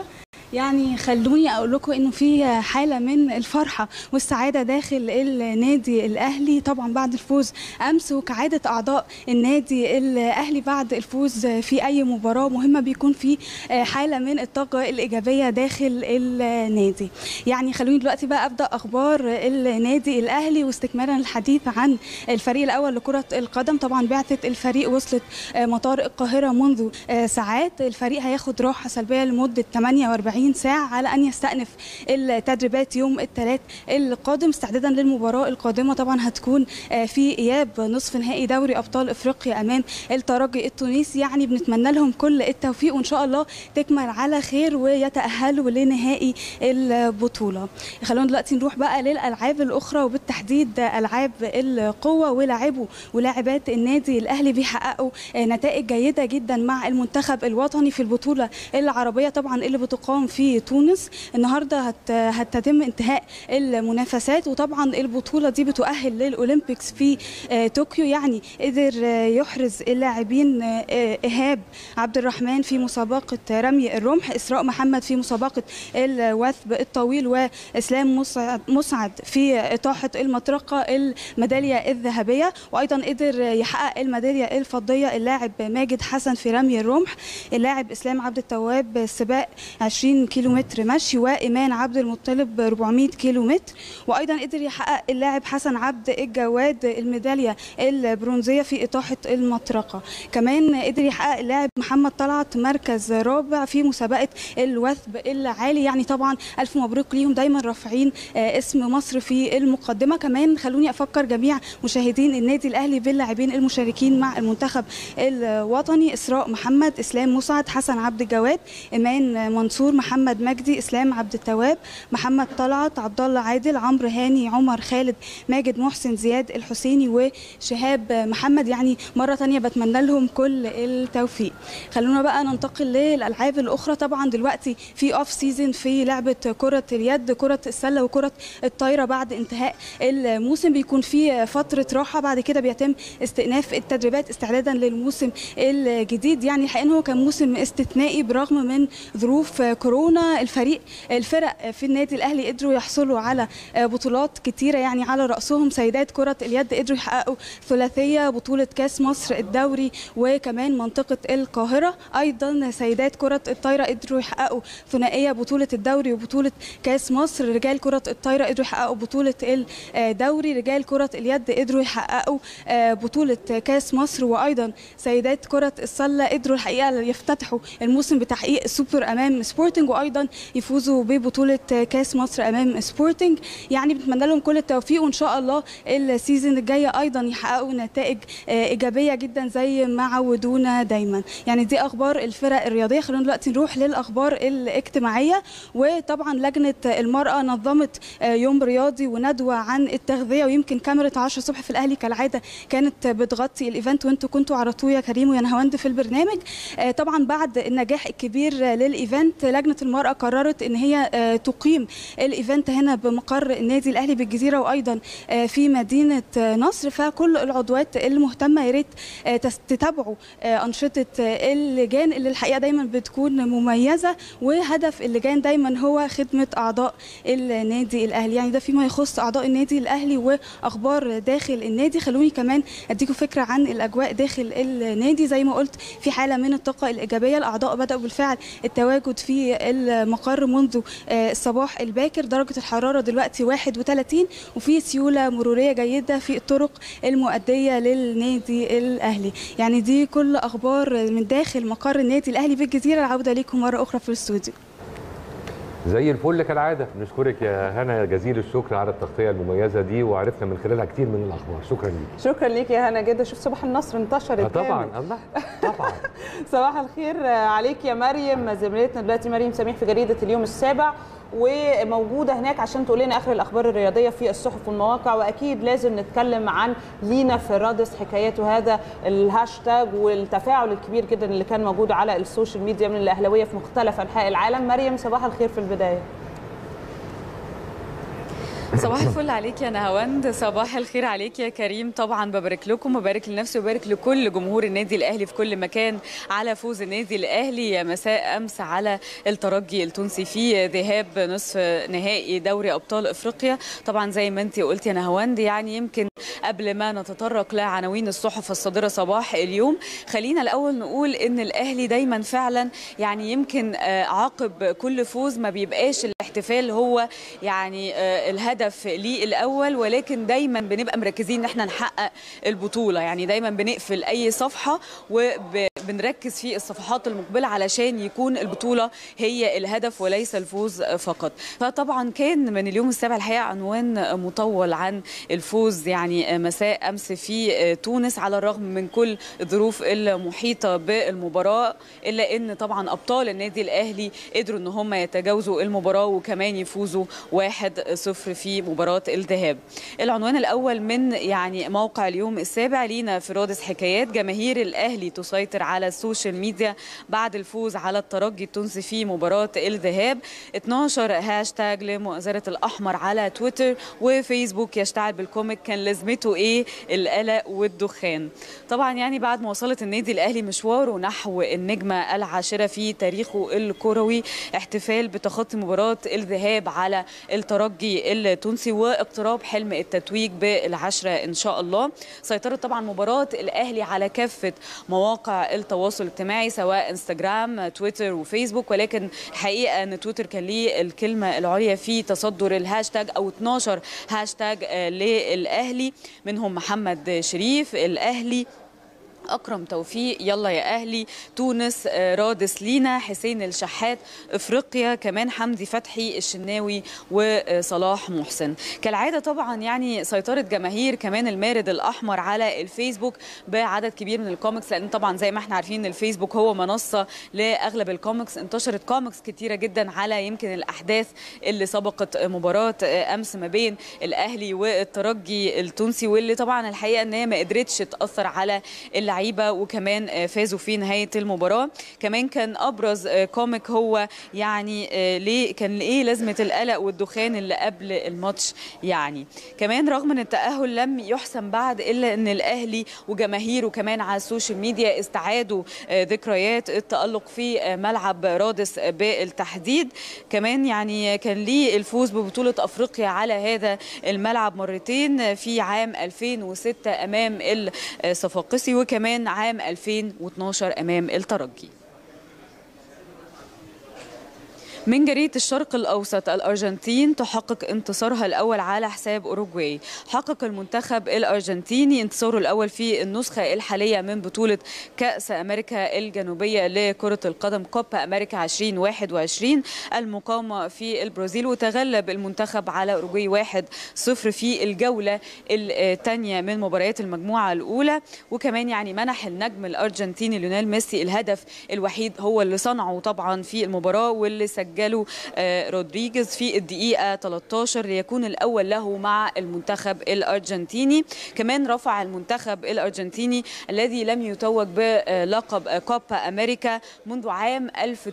يعني خلوني اقول لكم انه في حاله من الفرحه والسعاده داخل النادي الاهلي طبعا بعد الفوز امس وكعاده اعضاء النادي الاهلي بعد الفوز في اي مباراه مهمه بيكون في حاله من الطاقه الايجابيه داخل النادي يعني خلوني دلوقتي بقى ابدا اخبار النادي الاهلي واستكمالا الحديث عن الفريق الاول لكره القدم طبعا بعثه الفريق وصلت مطار القاهره منذ ساعات الفريق هياخد راحه سلبيه لمده 48 ساعه على ان يستأنف التدريبات يوم الثلاث القادم استعدادا للمباراه القادمه طبعا هتكون في اياب نصف نهائي دوري ابطال افريقيا امام الترجي التونسي يعني بنتمنى لهم كل التوفيق وان شاء الله تكمل على خير ويتاهلوا لنهائي البطوله خلونا دلوقتي نروح بقى للالعاب الاخرى وبالتحديد العاب القوه ولاعبوا ولاعبات النادي الاهلي بيحققوا نتائج جيده جدا مع المنتخب الوطني في البطوله العربيه طبعا اللي بتقام في تونس النهارده هت هتتم انتهاء المنافسات وطبعا البطوله دي بتؤهل للاولمبيكس في طوكيو يعني قدر يحرز اللاعبين ايهاب عبد الرحمن في مسابقه رمي الرمح اسراء محمد في مسابقه الوثب الطويل واسلام مسعد مسعد في اطاحه المطرقه الميداليه الذهبيه وايضا قدر يحقق الميداليه الفضيه اللاعب ماجد حسن في رمي الرمح اللاعب اسلام عبد التواب سباق 20 كيلومتر مشي وايمان عبد المطلب 400 كيلومتر وايضا قدر يحقق اللاعب حسن عبد الجواد الميداليه البرونزيه في اطاحه المطرقه كمان قدر يحقق اللاعب محمد طلعت مركز رابع في مسابقه الوثب العالي يعني طبعا الف مبروك ليهم دايما رافعين اسم مصر في المقدمه كمان خلوني افكر جميع مشاهدين النادي الاهلي باللاعبين المشاركين مع المنتخب الوطني اسراء محمد اسلام مسعد حسن عبد الجواد ايمان منصور محمد مجدي اسلام عبد التواب محمد طلعت عبد الله عادل عمرو هاني عمر خالد ماجد محسن زياد الحسيني وشهاب محمد يعني مره ثانيه بتمنى لهم كل التوفيق خلونا بقى ننتقل للالعاب الاخرى طبعا دلوقتي في اوف سيزون في لعبه كره اليد كره السله وكره الطايره بعد انتهاء الموسم بيكون في فتره راحه بعد كده بيتم استئناف التدريبات استعدادا للموسم الجديد يعني الحقيقه ان هو كان موسم استثنائي برغم من ظروف كورونا الفريق الفرق في النادي الاهلي قدروا يحصلوا على بطولات كتيره يعني على راسهم سيدات كره اليد قدروا يحققوا ثلاثيه بطوله كاس مصر الدوري وكمان منطقه القاهره ايضا سيدات كره الطايره قدروا يحققوا ثنائيه بطوله الدوري وبطوله كاس مصر رجال كره الطايره قدروا يحققوا بطوله الدوري رجال كره اليد قدروا يحققوا بطوله كاس مصر وايضا سيدات كره السله قدروا الحقيقه يفتتحوا الموسم بتحقيق السوبر امام سبورتنج وايضا يفوزوا ببطوله كاس مصر امام سبورتنج يعني بنتمنى لهم كل التوفيق وان شاء الله السيزون الجايه ايضا يحققوا نتائج ايجابيه جدا زي ما عودونا دايما يعني دي اخبار الفرق الرياضيه خلونا دلوقتي نروح للاخبار الاجتماعيه وطبعا لجنه المراه نظمت يوم رياضي وندوه عن التغذيه ويمكن كاميرا 10 الصبح في الاهلي كالعاده كانت بتغطي الايفنت وانتوا كنتوا عرضتوه يا كريم ويا نهاوند في البرنامج طبعا بعد النجاح الكبير للايفنت لجنه المراه قررت ان هي تقيم الايفنت هنا بمقر النادي الاهلي بالجزيره وايضا في مدينه نصر فكل العضوات المهتمه يا ريت تتابعوا انشطه اللجان اللي الحقيقه دايما بتكون مميزه وهدف اللجان دايما هو خدمه اعضاء النادي الاهلي يعني ده فيما يخص اعضاء النادي الاهلي واخبار داخل النادي خلوني كمان اديكم فكره عن الاجواء داخل النادي زي ما قلت في حاله من الطاقه الايجابيه الاعضاء بداوا بالفعل التواجد في المقر منذ الصباح الباكر درجه الحراره دلوقتي 31 وفي سيوله مروريه جيده في الطرق المؤديه للنادي الاهلي يعني دي كل اخبار من داخل مقر النادي الاهلي بالجزيره العوده ليكم مره اخرى في الاستوديو زي الفل كالعاده نشكرك يا هنا جزيل الشكر على التغطيه المميزه دي وعرفنا من خلالها كتير من الاخبار شكرا ليك شكرا ليك يا هنا جدا شوف صباح النصر انتشرت آه طبعا الله طبعا صباح الخير عليك يا مريم زميلتنا دلوقتي مريم سميح في جريده اليوم السابع وموجوده هناك عشان تقول لنا اخر الاخبار الرياضيه في الصحف والمواقع واكيد لازم نتكلم عن لينا فيرادس حكايته هذا الهاشتاج والتفاعل الكبير جدا اللي كان موجود على السوشيال ميديا من الاهلاويه في مختلف انحاء العالم مريم صباح الخير في البدايه صباح الفل عليك يا نهاوند صباح الخير عليك يا كريم طبعا ببارك لكم وبارك لنفسي وبارك لكل جمهور النادي الاهلي في كل مكان على فوز النادي الاهلي مساء امس على الترجي التونسي في ذهاب نصف نهائي دوري ابطال افريقيا طبعا زي ما انت قلت يا نهاوند يعني يمكن قبل ما نتطرق لعناوين الصحف الصادره صباح اليوم خلينا الاول نقول ان الاهلي دايما فعلا يعني يمكن آه، عقب كل فوز ما بيبقاش الاحتفال هو يعني آه، الهدف ليه الاول ولكن دايما بنبقى مركزين ان احنا نحقق البطوله يعني دايما بنقفل اي صفحه وبنركز في الصفحات المقبله علشان يكون البطوله هي الهدف وليس الفوز فقط فطبعا كان من اليوم السابع الحقيقه عنوان مطول عن الفوز يعني مساء امس في تونس على الرغم من كل الظروف المحيطه بالمباراه الا ان طبعا ابطال النادي الاهلي قدروا ان هم يتجاوزوا المباراه وكمان يفوزوا 1-0 في مباراه الذهاب العنوان الاول من يعني موقع اليوم السابع لينا في رادس حكايات جماهير الاهلي تسيطر على السوشيال ميديا بعد الفوز على الترجي التونسي في مباراه الذهاب 12 هاشتاج لمؤازره الاحمر على تويتر وفيسبوك يشتعل بالكوميك كان لازمته ايه القلق والدخان طبعا يعني بعد ما وصلت النادي الاهلي مشواره نحو النجمه العاشره في تاريخه الكروي احتفال بتخطي مباراه الذهاب على الترجي التونسي واقتراب حلم التتويج بالعشره ان شاء الله سيطرت طبعا مباراه الاهلي على كافه مواقع التواصل الاجتماعي سواء انستغرام تويتر وفيسبوك ولكن الحقيقه ان تويتر كان ليه الكلمه العليا في تصدر الهاشتاج او 12 هاشتاج آه، للاهلي منهم محمد شريف الاهلي اكرم توفيق يلا يا اهلي تونس آه، رادس لينا حسين الشحات افريقيا كمان حمدي فتحي الشناوي وصلاح محسن كالعاده طبعا يعني سيطره جماهير كمان المارد الاحمر على الفيسبوك بعدد كبير من الكوميكس لان طبعا زي ما احنا عارفين ان الفيسبوك هو منصه لاغلب الكوميكس انتشرت كوميكس كتيره جدا على يمكن الاحداث اللي سبقت مباراه آه، امس ما بين الاهلي والترجي التونسي واللي طبعا الحقيقه ان هي ما قدرتش تاثر على اللعيبه وكمان آه، فازوا في نهايه المباراه كمان كان ابرز آه، كوميك هو يعني آه، ليه كان ايه لازمه القلق والدخان اللي قبل الماتش يعني كمان رغم ان التاهل لم يحسم بعد الا ان الاهلي وجماهيره كمان على السوشيال ميديا استعادوا آه، ذكريات التالق في آه، ملعب رادس بالتحديد كمان يعني كان ليه الفوز ببطوله افريقيا على هذا الملعب مرتين في عام 2006 امام الصفاقسي وكمان عام 2012 امام الترجي من جريدة الشرق الأوسط الأرجنتين تحقق انتصارها الأول على حساب أوروغواي حقق المنتخب الأرجنتيني انتصاره الأول في النسخة الحالية من بطولة كأس أمريكا الجنوبية لكرة القدم كوبا أمريكا 2021 المقامة في البرازيل وتغلب المنتخب على أوروغواي 1-0 في الجولة الثانية من مباريات المجموعة الأولى وكمان يعني منح النجم الأرجنتيني ليونيل ميسي الهدف الوحيد هو اللي صنعه طبعا في المباراة واللي سجله آه، رودريجيز في الدقيقة 13 ليكون الأول له مع المنتخب الأرجنتيني كمان رفع المنتخب الأرجنتيني الذي لم يتوج بلقب كوبا أمريكا منذ عام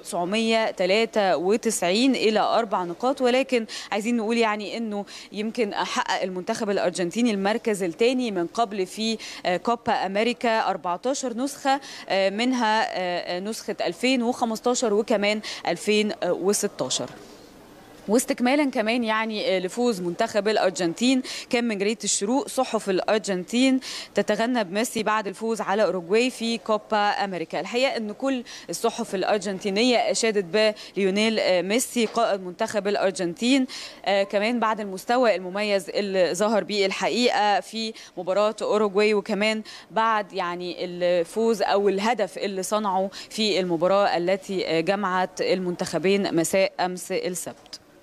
1993 إلى أربع نقاط ولكن عايزين نقول يعني أنه يمكن حقق المنتخب الأرجنتيني المركز الثاني من قبل في آه، كوبا أمريكا 14 نسخة آه، منها آه، نسخة 2015 وكمان 2016 واستكمالا كمان يعني لفوز منتخب الارجنتين كان من جريده الشروق صحف الارجنتين تتغنى بميسي بعد الفوز على اوروجواي في كوبا امريكا الحقيقه ان كل الصحف الارجنتينيه اشادت بليونيل ميسي قائد منتخب الارجنتين آه كمان بعد المستوى المميز اللي ظهر بيه الحقيقه في مباراه اوروجواي وكمان بعد يعني الفوز او الهدف اللي صنعه في المباراه التي جمعت المنتخبين مساء امس السبت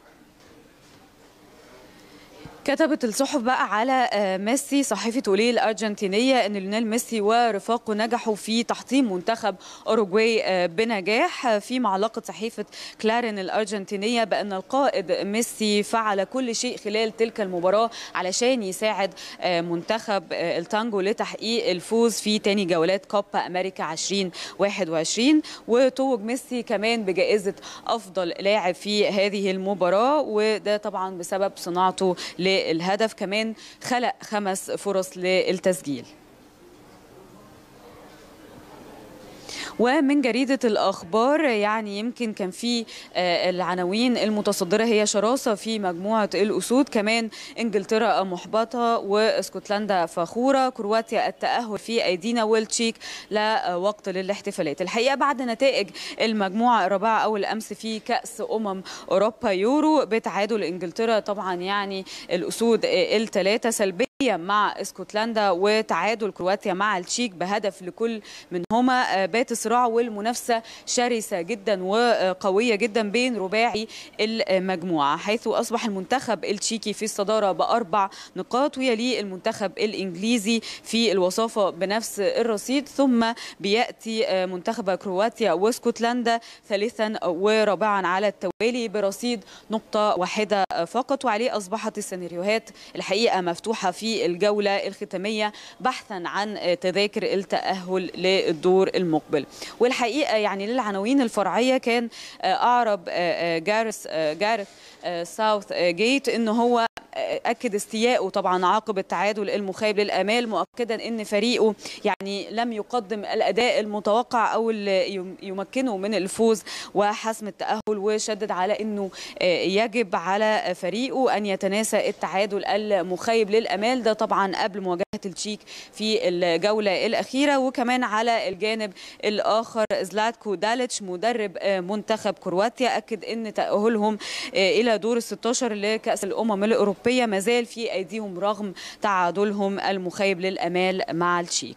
كتبت الصحف بقى على آه، ميسي صحيفة أولي الأرجنتينية أن ليونيل ميسي ورفاقه نجحوا في تحطيم منتخب أوروجواي آه، بنجاح آه، في معلقة صحيفة كلارين الأرجنتينية بأن القائد ميسي فعل كل شيء خلال تلك المباراة علشان يساعد آه، منتخب آه، التانجو لتحقيق الفوز في تاني جولات كوبا أمريكا 2021 وتوج ميسي كمان بجائزة أفضل لاعب في هذه المباراة وده طبعا بسبب صناعته للهدف كمان خلق خمس فرص للتسجيل ومن جريدة الأخبار يعني يمكن كان في آه، العناوين المتصدرة هي شراسة في مجموعة الأسود كمان إنجلترا محبطة واسكتلندا فخورة كرواتيا التأهل في أيدينا والتشيك لا وقت للاحتفالات الحقيقة بعد نتائج المجموعة الرابعة أول أمس في كأس أمم أوروبا يورو بتعادل إنجلترا طبعا يعني الأسود آه، الثلاثة سلبية مع اسكتلندا وتعادل كرواتيا مع التشيك بهدف لكل منهما آه، بات صراع والمنافسه شرسه جدا وقويه جدا بين رباعي المجموعه حيث اصبح المنتخب التشيكي في الصداره باربع نقاط ويليه المنتخب الانجليزي في الوصافه بنفس الرصيد ثم بياتي آه، منتخب كرواتيا واسكتلندا ثالثا ورابعا على التوالي برصيد نقطه واحده فقط وعليه اصبحت السيناريوهات الحقيقه مفتوحه في الجوله الختاميه بحثا عن تذاكر التاهل للدور المقبل والحقيقه يعني للعناوين الفرعيه كان آه، اعرب آه، آه، جارس آه، جارث آه، ساوث آه، جيت ان هو آه، اكد استيائه طبعا عقب التعادل المخيب للامال مؤكدا ان فريقه يعني لم يقدم الاداء المتوقع او اللي يم- يمكنه من الفوز وحسم التاهل وشدد على انه آه، يجب على فريقه ان يتناسى التعادل المخيب للامال ده طبعا قبل مواجهه التشيك في الجوله الاخيره وكمان على الجانب الاخر زلاتكو داليتش مدرب آه، منتخب كرواتيا اكد ان تاهلهم آه، الى دور ال 16 لكاس الامم الاوروبيه ما زال في ايديهم رغم تعادلهم المخيب للامال مع التشيك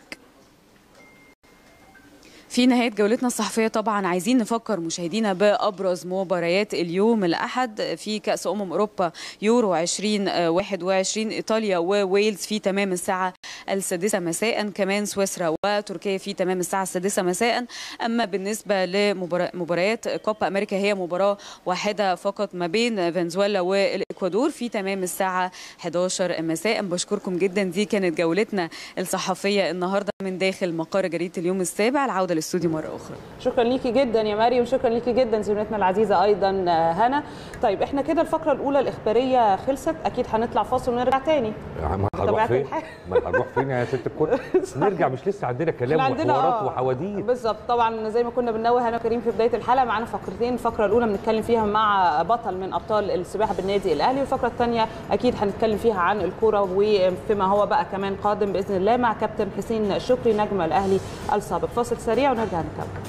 في نهاية جولتنا الصحفية طبعا عايزين نفكر مشاهدينا بأبرز مباريات اليوم الأحد في كأس أمم أوروبا يورو 2021 إيطاليا وويلز في تمام الساعة السادسة مساء كمان سويسرا وتركيا في تمام الساعة السادسة مساء أما بالنسبة لمباريات كوبا أمريكا هي مباراة واحدة فقط ما بين فنزويلا والإكوادور في تمام الساعة 11 مساء بشكركم جدا دي كانت جولتنا الصحفية النهاردة من داخل مقر جريدة اليوم السابع العودة للاستوديو مرة أخرى شكرا ليكي جدا يا مريم شكرا ليكي جدا زميلتنا العزيزه ايضا آه، هنا طيب احنا كده الفقره الاولى الاخباريه خلصت اكيد هنطلع فاصل ونرجع تاني ما هنروح طبيعة فين؟ الحال. ما هنروح فين يا ست الكل؟ نرجع مش لسه عندنا كلام احنا عندنا وحوارات آه، وحواديت بالظبط طبعا زي ما كنا بنوه انا وكريم في بدايه الحلقه معانا فقرتين الفقره الاولى بنتكلم فيها مع بطل من ابطال السباحه بالنادي الاهلي والفقره الثانيه اكيد هنتكلم فيها عن الكوره وفيما هو بقى كمان قادم باذن الله مع كابتن حسين شكري نجم الاهلي السابق فاصل سريع ونرجع نكمل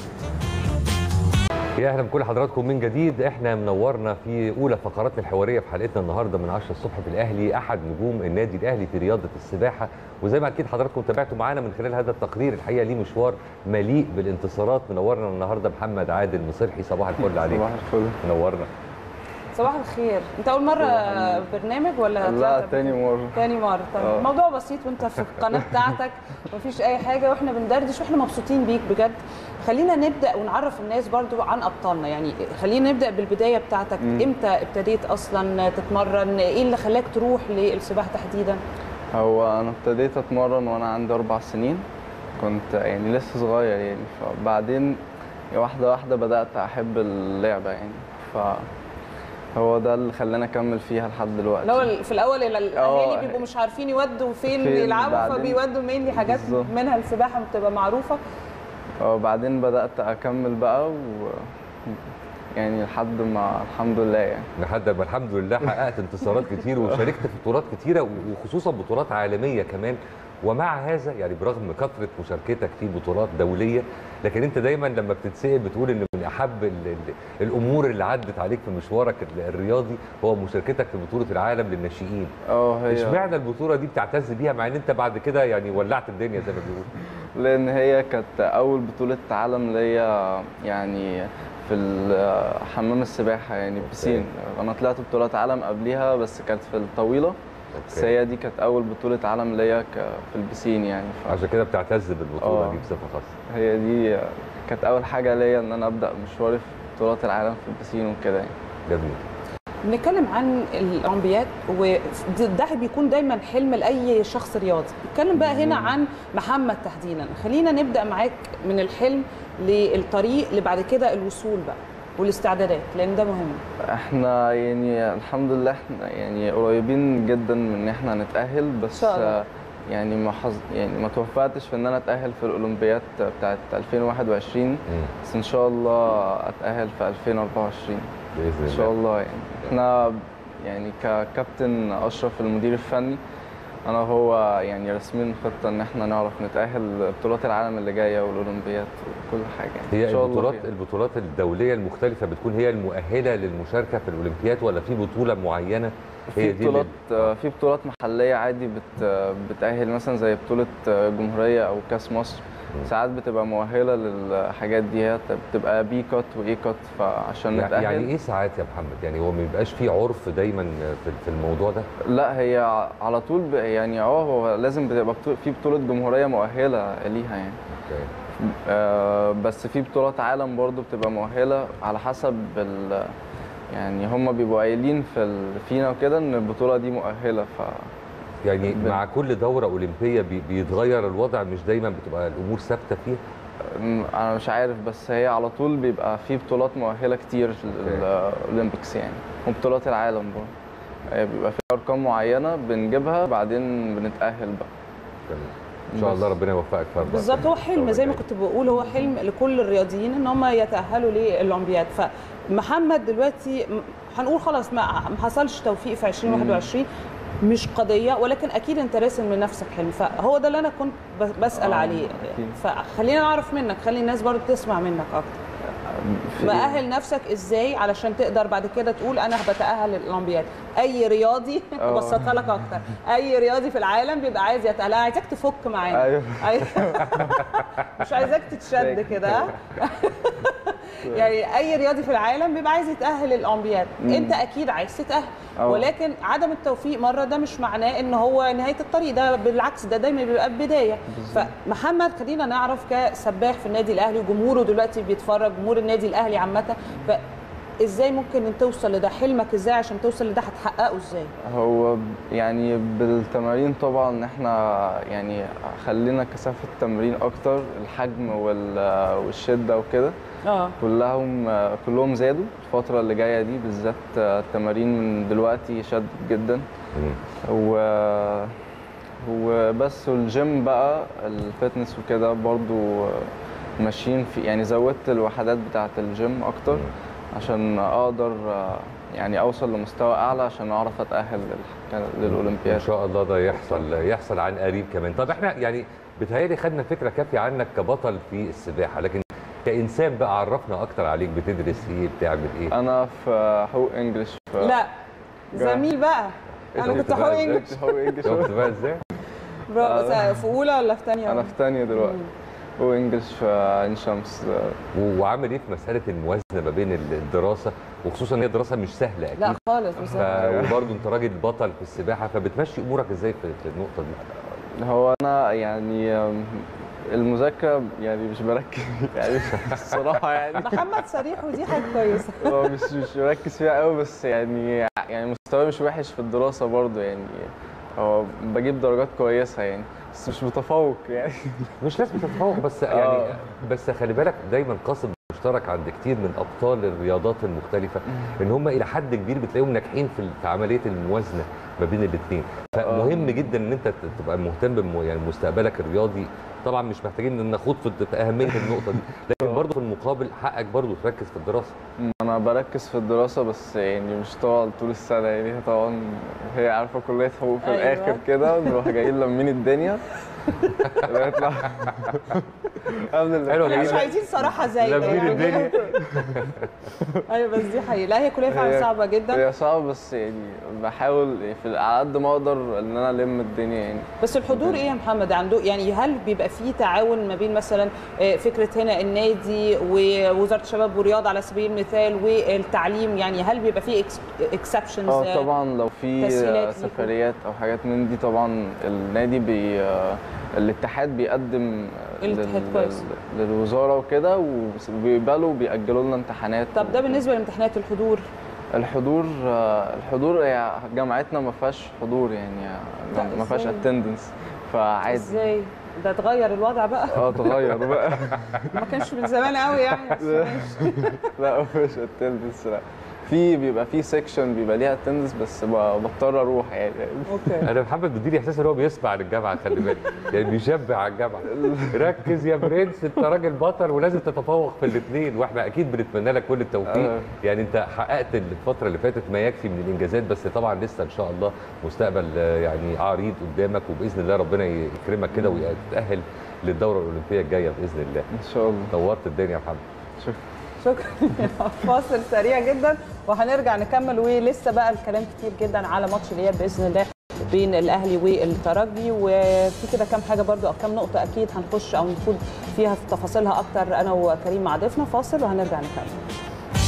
يا اهلا بكل حضراتكم من جديد احنا منورنا في اولى فقراتنا الحواريه في حلقتنا النهارده من 10 الصبح في الاهلي احد نجوم النادي الاهلي في رياضه السباحه وزي ما اكيد حضراتكم تابعتوا معانا من خلال هذا التقرير الحقيقه ليه مشوار مليء بالانتصارات منورنا النهارده محمد عادل مصلحي صباح الفل عليك صباح الفل منورنا صباح الخير انت اول مره برنامج ولا لا طلعت تاني مرة تاني مرة طيب آه. الموضوع بسيط وانت في القناة بتاعتك مفيش أي حاجة واحنا بندردش واحنا مبسوطين بيك بجد خلينا نبدأ ونعرف الناس برضو عن أبطالنا يعني خلينا نبدأ بالبداية بتاعتك مم. امتى ابتديت أصلا تتمرن ايه اللي خلاك تروح للسباحة تحديدا هو أنا ابتديت أتمرن وأنا عندي أربع سنين كنت يعني لسه صغير يعني فبعدين واحدة واحدة بدأت أحب اللعبة يعني فهو ده اللي خلاني أكمل فيها لحد دلوقتي الأول في الأول الأهالي آه. بيبقوا مش عارفين يودوا فين, فين يلعبوا بعدين. فبيودوا مين حاجات بالظبط. منها السباحة بتبقى معروفة وبعدين بدأت أكمل بقى و يعني لحد ما الحمد لله يعني لحد ما الحمد لله حققت انتصارات كتير وشاركت في بطولات كتيره وخصوصا بطولات عالميه كمان ومع هذا يعني برغم كثره مشاركتك في بطولات دوليه لكن انت دايما لما بتتسال بتقول ان من احب ال ال الامور اللي عدت عليك في مشوارك ال- الرياضي هو مشاركتك في بطوله العالم للناشئين اه هي اشمعنى البطوله دي بتعتز بيها مع ان انت بعد كده يعني ولعت الدنيا زي ما بيقولوا لان هي كانت اول بطوله عالم ليا يعني في ال- حمام السباحه يعني بسين انا طلعت بطولات عالم قبليها بس كانت في الطويله بس أوكي. هي دي كانت اول بطوله عالم ليا ك- في البسين يعني ف... عشان كده بتعتز بالبطوله آه. دي بصفه خاصه هي دي كانت اول حاجه ليا ان انا ابدا مشواري في بطولات العالم في البسين وكده يعني جميل بنتكلم عن الاولمبياد وده بيكون دايما حلم لاي شخص رياضي نتكلم بقى هنا عن محمد تحديدا خلينا نبدا معاك من الحلم للطريق اللي بعد كده الوصول بقى والاستعدادات لان ده مهم احنا يعني الحمد لله احنا يعني قريبين جدا من ان احنا نتأهل بس شاء الله. آه، يعني ما حظ يعني ما توفقتش في ان انا اتأهل في الاولمبياد بتاعت 2021 بس ان شاء الله اتأهل في 2024 باذن ان شاء الله يعني احنا يعني ككابتن اشرف المدير الفني انا هو يعني راسمين خطه ان احنا نعرف نتاهل بطولات العالم اللي جايه والاولمبياد وكل حاجه يعني هي ان شاء الله البطولات خير. البطولات الدوليه المختلفه بتكون هي المؤهله للمشاركه في الاولمبياد ولا في بطوله معينه في هي دي بطولات اللي- في بطولات محليه عادي بت بتاهل مثلا زي بطوله جمهوريه او كاس مصر ساعات بتبقى مؤهله للحاجات دي هي بتبقى بي كات واي كات فعشان يعني نتاهل يعني ايه ساعات يا محمد يعني هو ما بيبقاش في عرف دايما في في الموضوع ده لا هي على طول ب- يعني اه هو لازم بتبقى بطو- في بطولة جمهورية مؤهلة ليها يعني آه بس في بطولات عالم برضو بتبقى مؤهلة على حسب ال يعني هم بيبقوا قايلين في ال- فينا وكده ان البطولة دي مؤهلة ف يعني ب- مع كل دوره اولمبيه بي- بيتغير الوضع مش دايما بتبقى الامور ثابته فيها م- انا مش عارف بس هي على طول بيبقى في بطولات مؤهلة كتير للاولمبيكس يعني وبطولات العالم برضه آه، بيبقى في ارقام معينة بنجيبها بعدين بنتأهل بقى ان شاء بس. الله ربنا يوفقك في أربعة بالظبط هو حلم زي ما كنت بقول هو حلم لكل الرياضيين ان هم يتاهلوا للاولمبياد فمحمد دلوقتي م- هنقول خلاص ما ما حصلش توفيق في 2021 مش قضيه ولكن اكيد انت راسم لنفسك حلم فهو ده اللي انا كنت ب- بسال آه، عليه أكيد. فخلينا نعرف منك خلي الناس برضو تسمع منك اكتر في- مأهل نفسك ازاي علشان تقدر بعد كده تقول انا بتأهل للاولمبياد اي رياضي اه. ابسطها لك اكتر اي رياضي في العالم بيبقى عايز يتأهل أنا عايزاك تفك معانا أيوه. مش عايزاك تتشد كده ها؟ يعني اي رياضي في العالم بيبقى عايز يتأهل للاولمبياد مم. انت اكيد عايز تتأهل اه. ولكن عدم التوفيق مره ده مش معناه ان هو نهايه الطريق ده بالعكس ده دايما بيبقى بدايه فمحمد خلينا نعرف كسباح في النادي الاهلي وجمهوره دلوقتي بيتفرج جمهور النادي الاهلي عامه فازاي ممكن ان توصل لده حلمك ازاي عشان توصل لده هتحققه ازاي هو ب- يعني بالتمارين طبعا احنا يعني خلينا كثافة التمرين اكتر الحجم وال- والشدة وكده اه كلهم كلهم زادوا الفترة اللي جاية دي بالذات التمارين من دلوقتي شدت جدا و وبس والجيم بقى الفتنس وكده برضو ماشيين في يعني زودت الوحدات بتاعة الجيم اكتر عشان اقدر يعني اوصل لمستوى اعلى عشان اعرف اتاهل لل- للاولمبياد ان شاء الله ده يحصل يحصل عن قريب كمان طب احنا يعني بتهيألي خدنا فكره كافيه عنك كبطل في السباحه لكن كانسان بقى عرفنا اكتر عليك بتدرس ايه بتعمل ايه انا في حقوق انجلش في لا زميل بقى انا شفت كنت بقى حقوق إزاي؟ انجلش حقوق انجلش شفت بقى ازاي برافو في اولى ولا في ثانيه انا في ثانيه دلوقتي حقوق انجلش في عين شمس و- وعامل ايه في مساله الموازنه ما بين ال- الدراسه وخصوصا ان هي دراسه مش سهله اكيد لا خالص مش ف... سهلة. وبرضه انت راجل بطل في السباحه فبتمشي امورك ازاي في في النقطه دي هو انا يعني أم، المذاكره يعني مش بركز يعني الصراحه يعني محمد صريح ودي حاجه كويسه هو مش مش مركز فيها قوي بس يعني يعني مستواي مش وحش في الدراسه برضو يعني هو بجيب درجات كويسه يعني بس مش متفوق يعني مش لازم تتفوق بس يعني آه. بس خلي بالك دايما قاسم مشترك عند كتير من ابطال الرياضات المختلفه ان هم الى حد كبير بتلاقيهم ناجحين في في عمليه الموازنه ما بين الاثنين فمهم جدا ان انت ت- تبقى مهتم بم- يعني مستقبلك الرياضي طبعا مش محتاجين ان نخوض في في اهميه النقطه دي لكن برضه في المقابل حقك برضه تركز في الدراسه انا بركز في الدراسه بس يعني مش طبعا طول السنه يعني هي طبعا هي عارفه كليه حقوق في أيوة. الاخر كده نروح جايين لمين الدنيا نطلع قبل حلوة احنا مش الامتحان. عايزين صراحه زي ده لمين يعني. الدنيا ايوه بس دي حقيقه لا هي كليه فعلا هي- صعبه جدا هي صعبه بس يعني بحاول في على قد ما اقدر ان انا الم الدنيا يعني بس الحضور ايه يا محمد عنده يعني هل بيبقى فيه تعاون ما بين مثلا آه، فكره هنا النادي ووزاره الشباب والرياضه على سبيل المثال والتعليم يعني هل بيبقى فيه اكسبشنز اه طبعا لو في تسهيلات ليكم. سفريات او حاجات من دي طبعا النادي بي الاتحاد بيقدم الاتحاد لل- كويس. للوزاره وكده وبيقبلوا بيأجلوا لنا امتحانات طب ده بالنسبه لامتحانات الحضور الحضور الحضور هي جامعتنا ما فيهاش حضور يعني لا، ما فيهاش إزاي؟ اتندنس فعادي ازاي ده اتغير الوضع بقى اه اتغير بقى ما كانش من زمان قوي يعني بس ماشي. لا مش اتندنس لا في بيبقى في سيكشن بيبقى ليها اتندنس بس ب- بضطر اروح يعني اوكي انا محمد بيديني احساس ان هو بيسمع للجامعه خلي بالك يعني بيشبع على الجامعه ركز يا برنس انت راجل بطل ولازم تتفوق في الاثنين واحنا اكيد بنتمنى لك كل التوفيق آه. يعني انت حققت الفتره اللي فاتت ما يكفي من الانجازات بس طبعا لسه ان شاء الله مستقبل آه، يعني عريض قدامك وباذن الله ربنا يكرمك كده وتتاهل للدوره الاولمبيه الجايه باذن الله ان شاء الله طورت الدنيا يا محمد شكرا شكرا فاصل سريع جدا وهنرجع نكمل ولسه بقى الكلام كتير جدا على ماتش الاياب باذن الله بين الاهلي والترجي وفي كده كام حاجه برضو او كام نقطه اكيد هنخش او نفوت فيها في تفاصيلها اكتر انا وكريم مع ضيفنا فاصل وهنرجع نكمل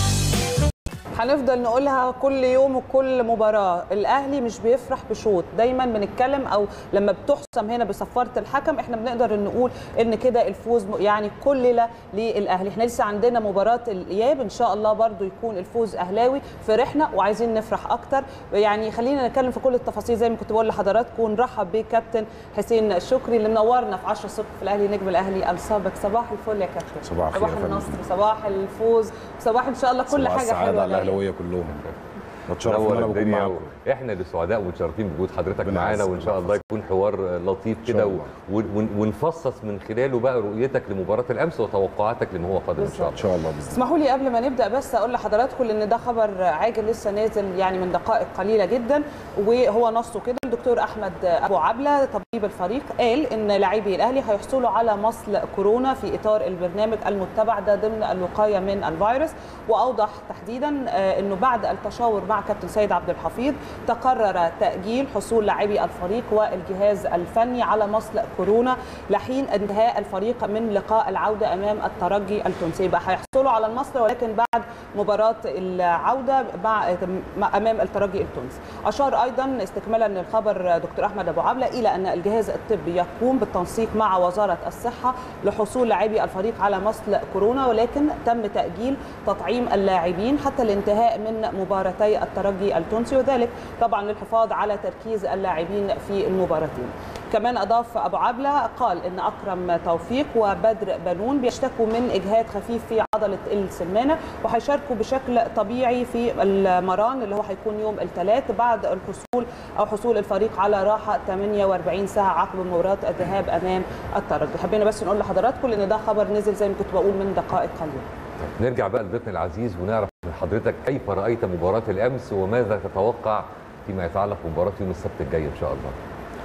هنفضل نقولها كل يوم وكل مباراة الأهلي مش بيفرح بشوط دايما بنتكلم أو لما بتحسم هنا بصفارة الحكم احنا بنقدر نقول إن كده الفوز م- يعني كل ليلة للأهلي احنا لسه عندنا مباراة الإياب إن شاء الله برضو يكون الفوز أهلاوي فرحنا وعايزين نفرح أكتر يعني خلينا نتكلم في كل التفاصيل زي ما كنت بقول لحضراتكم نرحب بكابتن حسين شكري اللي منورنا في 10 الصبح في الأهلي نجم الأهلي السابق صباح الفل يا كابتن صباح الخير صباح يا فندم. النصر صباح الفوز صباح إن شاء الله كل صباح حاجة السعادة حلوة على جاية. الاهلاويه كلهم بتشرف ان نور انا بكون الدنيا معاكم و- احنا اللي سعداء ومتشرفين بوجود حضرتك ربنا معانا يعزك وان شاء الله يكون حوار لطيف شاء كده الله. و- ون- ونفصص من خلاله بقى رؤيتك لمباراه الامس وتوقعاتك لما هو قادم ان شاء الله ان شاء الله باذن اسمحوا لي قبل ما نبدا بس اقول لحضراتكم ان ده خبر عاجل لسه نازل يعني من دقائق قليله جدا وهو نصه كده الدكتور احمد ابو عبله طبيب الفريق قال ان لاعبي الاهلي هيحصلوا على مصل كورونا في اطار البرنامج المتبع ده ضمن الوقايه من الفيروس واوضح تحديدا آه، انه بعد التشاور مع كابتن سيد عبد الحفيظ تقرر تاجيل حصول لاعبي الفريق والجهاز الفني على مصل كورونا لحين انتهاء الفريق من لقاء العوده امام الترجي التونسي يبقى هيحصلوا على المصل ولكن بعد مباراه العوده مع مع- امام الترجي التونسي اشار ايضا استكمالا للخبر دكتور احمد ابو عبله الى ان الجهاز الطبي يقوم بالتنسيق مع وزاره الصحه لحصول لاعبي الفريق على مصل كورونا ولكن تم تاجيل تطعيم اللاعبين حتى الانتهاء من مباراتي الترجي التونسي وذلك طبعا للحفاظ على تركيز اللاعبين في المباراتين كمان اضاف ابو عبله قال ان اكرم توفيق وبدر بنون بيشتكوا من اجهاد خفيف في عضله السمانه وهيشاركوا بشكل طبيعي في المران اللي هو هيكون يوم الثلاث بعد الحصول او حصول الفريق على راحه 48 ساعه عقب مباراه الذهاب امام الترجي حبينا بس نقول لحضراتكم ان ده خبر نزل زي ما كنت بقول من دقائق قليله نرجع بقى لضيفنا العزيز ونعرف من حضرتك كيف رايت مباراه الامس وماذا تتوقع فيما يتعلق بمباراه يوم السبت الجاي ان شاء الله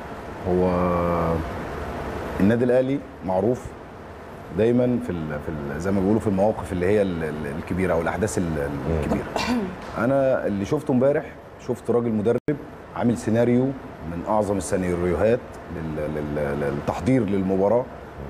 هو النادي الاهلي معروف دايما في ال في ال زي ما بيقولوا في المواقف اللي هي ال- ال- الكبيره او الاحداث ال- الكبيره انا اللي شفته امبارح شفت راجل مدرب عامل سيناريو من اعظم السيناريوهات لل- لل- للتحضير للمباراه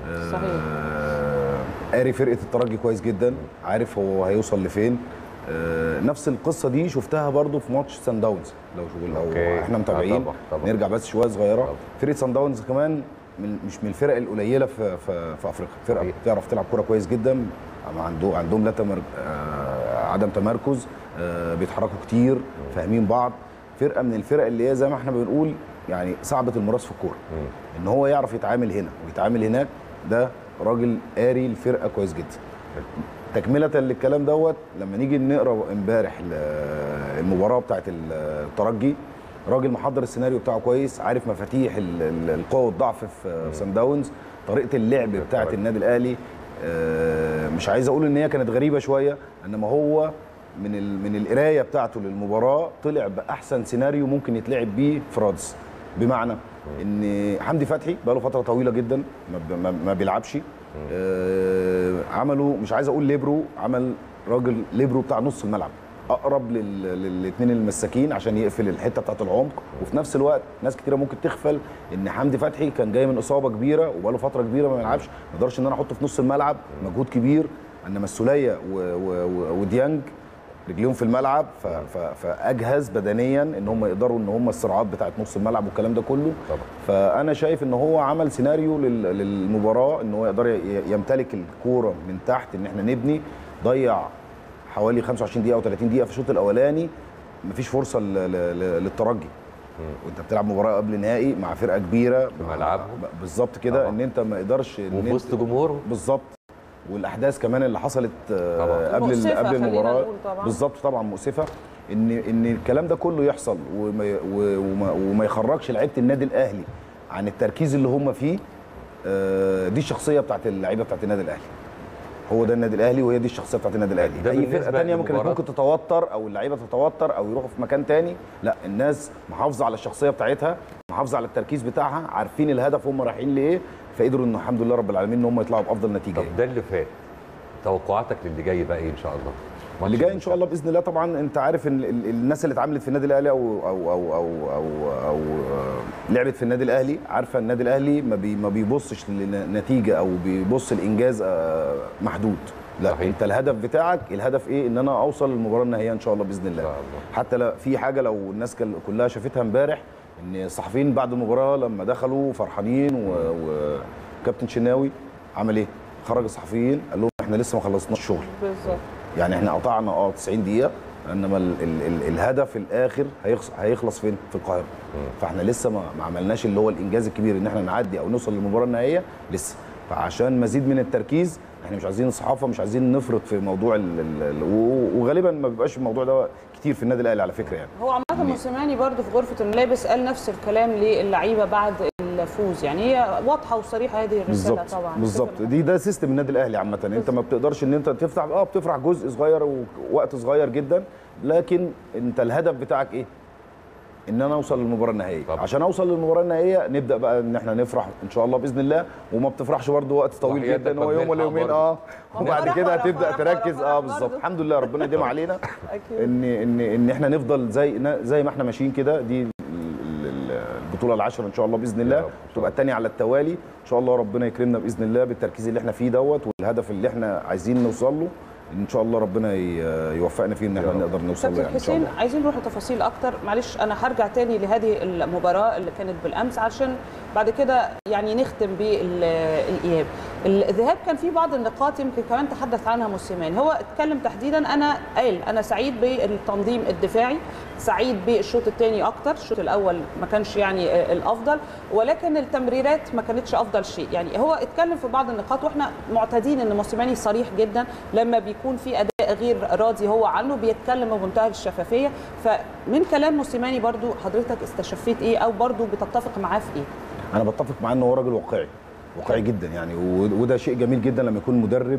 آه، قاري فرقه الترجي كويس جدا عارف هو هيوصل لفين آه، نفس القصه دي شفتها برضو في ماتش سان داونز لو شو لو أوكي. احنا آه، متابعين طبعاً، طبعاً. نرجع بس شويه صغيره فرقه سان داونز كمان من مش من الفرق القليله في في, في افريقيا فرقه بتعرف تلعب كوره كويس جدا عندهم عندهم لا تمر... آه عدم تمركز آه بيتحركوا كتير فاهمين بعض فرقه من الفرق اللي هي زي ما احنا بنقول يعني صعبه المراس في الكوره ان هو يعرف يتعامل هنا ويتعامل هناك ده راجل قاري الفرقه كويس جدا تكمله للكلام دوت لما نيجي نقرا امبارح ل- المباراه بتاعت الترجي راجل محضر السيناريو بتاعه كويس عارف مفاتيح ال- ال- القوه والضعف في في سان داونز طريقه اللعب بتاعت النادي الاهلي آه، مش عايز اقول ان هي كانت غريبه شويه انما هو من ال- من القرايه بتاعته للمباراه طلع باحسن سيناريو ممكن يتلعب بيه في رادس بمعنى ان حمدي فتحي بقاله فتره طويله جدا ما ب- ما- ما بيلعبش آه، عملوا مش عايز اقول ليبرو عمل راجل ليبرو بتاع نص الملعب اقرب للاثنين المساكين عشان يقفل الحته بتاعت العمق وفي نفس الوقت ناس كتيره ممكن تغفل ان حمدي فتحي كان جاي من اصابه كبيره وبقاله فتره كبيره ما بيلعبش ما اقدرش ان انا احطه في نص الملعب مجهود كبير انما السوليه و- و- و- وديانج رجليهم في الملعب ف- ف- فاجهز بدنيا ان هم يقدروا ان هم الصراعات بتاعت نص الملعب والكلام ده كله طبعا. فانا شايف ان هو عمل سيناريو لل- للمباراه ان هو يقدر ي- يمتلك الكوره من تحت ان احنا نبني ضيع حوالي 25 دقيقه او 30 دقيقه في الشوط الاولاني مفيش فرصه ل- ل- ل- للترجي وانت بتلعب مباراه قبل نهائي مع فرقه كبيره في ملعبهم بالظبط كده ان انت ما يقدرش ان وفي انت- وسط جمهورهم بالظبط والاحداث كمان اللي حصلت آه، طبعاً. قبل ال- مؤسفة، قبل خلينا المباراه نقول طبعاً. بالظبط طبعا مؤسفه ان ان الكلام ده كله يحصل وما ي- و- وما, وما يخرجش لعيبه النادي الاهلي عن التركيز اللي هم فيه آه، دي الشخصيه بتاعت اللعيبه بتاعت النادي الاهلي هو ده النادي الاهلي وهي دي الشخصيه بتاعت النادي الاهلي ده اي بالنسبة فرقه تانية ممكن للمباراة. ممكن تتوتر او اللعيبه تتوتر او يروحوا في مكان تاني لا الناس محافظه على الشخصيه بتاعتها محافظه على التركيز بتاعها عارفين الهدف هم رايحين لايه فقدروا انه الحمد لله رب العالمين ان هم يطلعوا بافضل نتيجه طب ده اللي فات توقعاتك للي جاي بقى ايه ان شاء الله اللي جاي ان شاء الله باذن الله طبعا انت عارف ان ال- ال- الناس اللي اتعاملت في النادي الاهلي او او او او او, أو آه، لعبت في النادي الاهلي عارفه النادي الاهلي ما, بي ما بيبصش لنتيجه او بيبص لانجاز آه، محدود لا صحيح. انت الهدف بتاعك الهدف ايه ان انا اوصل للمباراه النهائيه ان شاء الله باذن الله, الله. حتى لا في حاجه لو الناس كل- كلها شافتها امبارح ان الصحفيين بعد المباراه لما دخلوا فرحانين و- وكابتن شناوي عمل ايه خرج الصحفيين قال لهم احنا لسه ما خلصناش الشغل بالظبط يعني احنا قطعنا اه 90 دقيقه انما ال ال ال الهدف الاخر هيخلص هيخلص فين في القاهره فاحنا لسه ما, ما عملناش اللي هو الانجاز الكبير ان احنا نعدي او نوصل للمباراه النهائيه لسه فعشان مزيد من التركيز احنا مش عايزين الصحافه مش عايزين نفرط في موضوع ال ال ال و- وغالبا ما بيبقاش الموضوع ده كتير في النادي الاهلي على فكره يعني هو عامة موسيماني برضه في غرفة الملابس قال نفس الكلام للعيبة بعد الفوز يعني هي واضحة وصريحة هذه الرسالة بالظبط طبعا بالظبط دي ده سيستم النادي الاهلي عامه انت ما بتقدرش ان انت تفتح اه بتفرح جزء صغير ووقت صغير جدا لكن انت الهدف بتاعك ايه ان انا اوصل للمباراه النهائيه عشان اوصل للمباراه النهائيه نبدا بقى ان احنا نفرح ان شاء الله باذن الله وما بتفرحش برضه وقت طويل وحياتك جدا هو يوم ولا وبنلحق يومين برضه. اه وبعد فرح كده فرح هتبدا فرح تركز فرح اه برضه. بالظبط الحمد لله ربنا يديم علينا أكيد. ان ان ان احنا نفضل زي زي ما احنا ماشيين كده دي ال- ال- ال- البطوله العاشره ان شاء الله باذن الله تبقى الثانيه على التوالي ان شاء الله ربنا يكرمنا باذن الله بالتركيز اللي احنا فيه دوت والهدف اللي احنا عايزين نوصل له ان شاء الله ربنا ي- يوفقنا فيه ان احنا نقدر نوصل له كابتن يعني ان شاء حسين الله عايزين نروح لتفاصيل اكتر معلش انا هرجع تاني لهذه المباراه اللي كانت بالامس عشان بعد كده يعني نختم بالاياب الذهاب كان في بعض النقاط يمكن كمان تحدث عنها موسيماني هو اتكلم تحديدا انا قال انا سعيد بالتنظيم الدفاعي سعيد بالشوط الثاني اكتر الشوط الاول ما كانش يعني الافضل ولكن التمريرات ما كانتش افضل شيء يعني هو اتكلم في بعض النقاط واحنا معتادين ان موسيماني صريح جدا لما بيكون في اداء غير راضي هو عنه بيتكلم بمنتهى الشفافيه فمن كلام موسيماني برضو حضرتك استشفيت ايه او برضو بتتفق معاه في ايه انا بتفق معاه ان هو راجل واقعي واقعي جدا يعني و- وده شيء جميل جدا لما يكون مدرب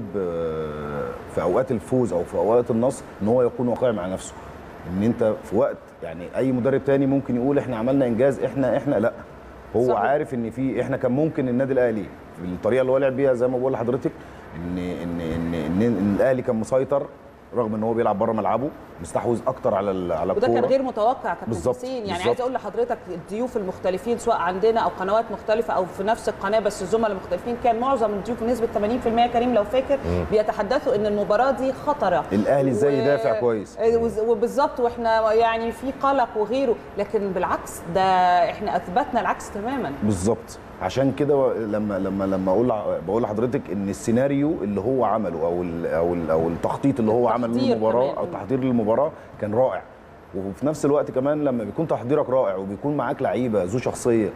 آه، في اوقات الفوز او في اوقات النصر ان هو يكون واقعي مع نفسه ان انت في وقت يعني اي مدرب تاني ممكن يقول احنا عملنا انجاز احنا احنا لا هو صحيح. صحيح. عارف ان في احنا كان ممكن النادي الاهلي بالطريقه اللي هو لعب بيها زي ما بقول لحضرتك ان ان ان ان, إن الاهلي كان مسيطر رغم ان هو بيلعب بره ملعبه مستحوذ اكتر على ال- على وده الكوره كان غير متوقع كابتن بالظبط، حسين يعني بالظبط. عايز اقول لحضرتك الضيوف المختلفين سواء عندنا او قنوات مختلفه او في نفس القناه بس الزملاء مختلفين كان معظم الضيوف بنسبه 80% كريم لو فاكر مم. بيتحدثوا ان المباراه دي خطره الاهلي ازاي يدافع كويس وز- وبالظبط واحنا يعني في قلق وغيره لكن بالعكس ده احنا اثبتنا العكس تماما بالظبط عشان كده لما لما لما اقول بقول لحضرتك ان السيناريو اللي هو عمله او ال او ال او التخطيط اللي هو عمله التحضير للمباراه كمان. او تحضير للمباراه كان رائع وفي نفس الوقت كمان لما بيكون تحضيرك رائع وبيكون معاك لعيبه ذو شخصيه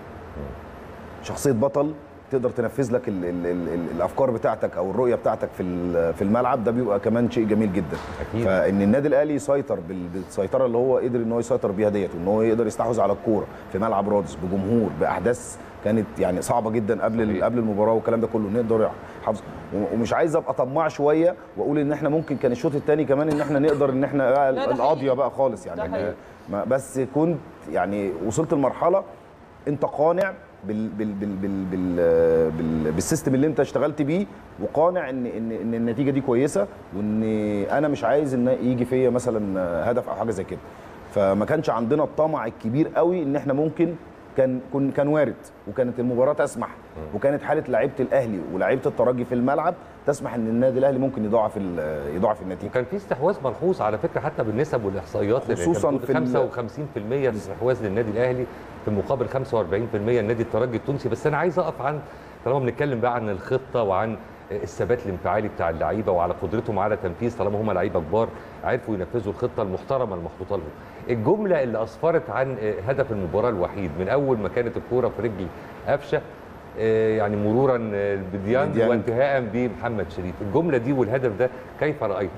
شخصيه بطل تقدر تنفذ لك ال ال ال ال الافكار بتاعتك او الرؤيه بتاعتك في ال- في الملعب ده بيبقى كمان شيء جميل جدا أكيد. فان النادي الاهلي يسيطر بال- بالسيطره اللي هو قدر ان هو يسيطر بيها ديت وان هو يقدر يستحوذ على الكوره في ملعب رادس بجمهور باحداث كانت يعني صعبه جدا قبل ال- قبل المباراه والكلام ده كله نقدر حافظ و- ومش عايز ابقى طماع شويه واقول ان احنا ممكن كان الشوط الثاني كمان ان احنا نقدر ان احنا بقى لا، ده القاضيه بقى خالص يعني ده إن حقيقي. ما بس كنت يعني وصلت لمرحله انت قانع بال بال بال بال بال بال بالسيستم اللي انت اشتغلت بيه وقانع ان ان ان النتيجه دي كويسه وان انا مش عايز ان يجي فيا مثلا هدف او حاجه زي كده فما كانش عندنا الطمع الكبير قوي ان احنا ممكن كان كن كان وارد وكانت المباراه تسمح وكانت حاله لعيبه الاهلي ولاعيبه الترجي في الملعب تسمح ان النادي الاهلي ممكن يضاعف ال- يضاعف النتيجه وكان في استحواذ ملحوظ على فكره حتى بالنسب والاحصائيات لأن خصوصاً كانت في ال- بتقول 55% استحواذ للنادي الاهلي في مقابل 45% النادي الترجي التونسي بس انا عايز اقف عن طالما بنتكلم بقى عن الخطه وعن الثبات الانفعالي بتاع اللعيبه وعلى قدرتهم على تنفيذ طالما هم لعيبه كبار عرفوا ينفذوا الخطه المحترمه المحطوطه لهم الجمله اللي اسفرت عن هدف المباراه الوحيد من اول ما كانت الكوره في رجل قفشه آه، يعني مرورا بديانج بديانج. وانتهاء بمحمد شريف الجمله دي والهدف ده كيف رايته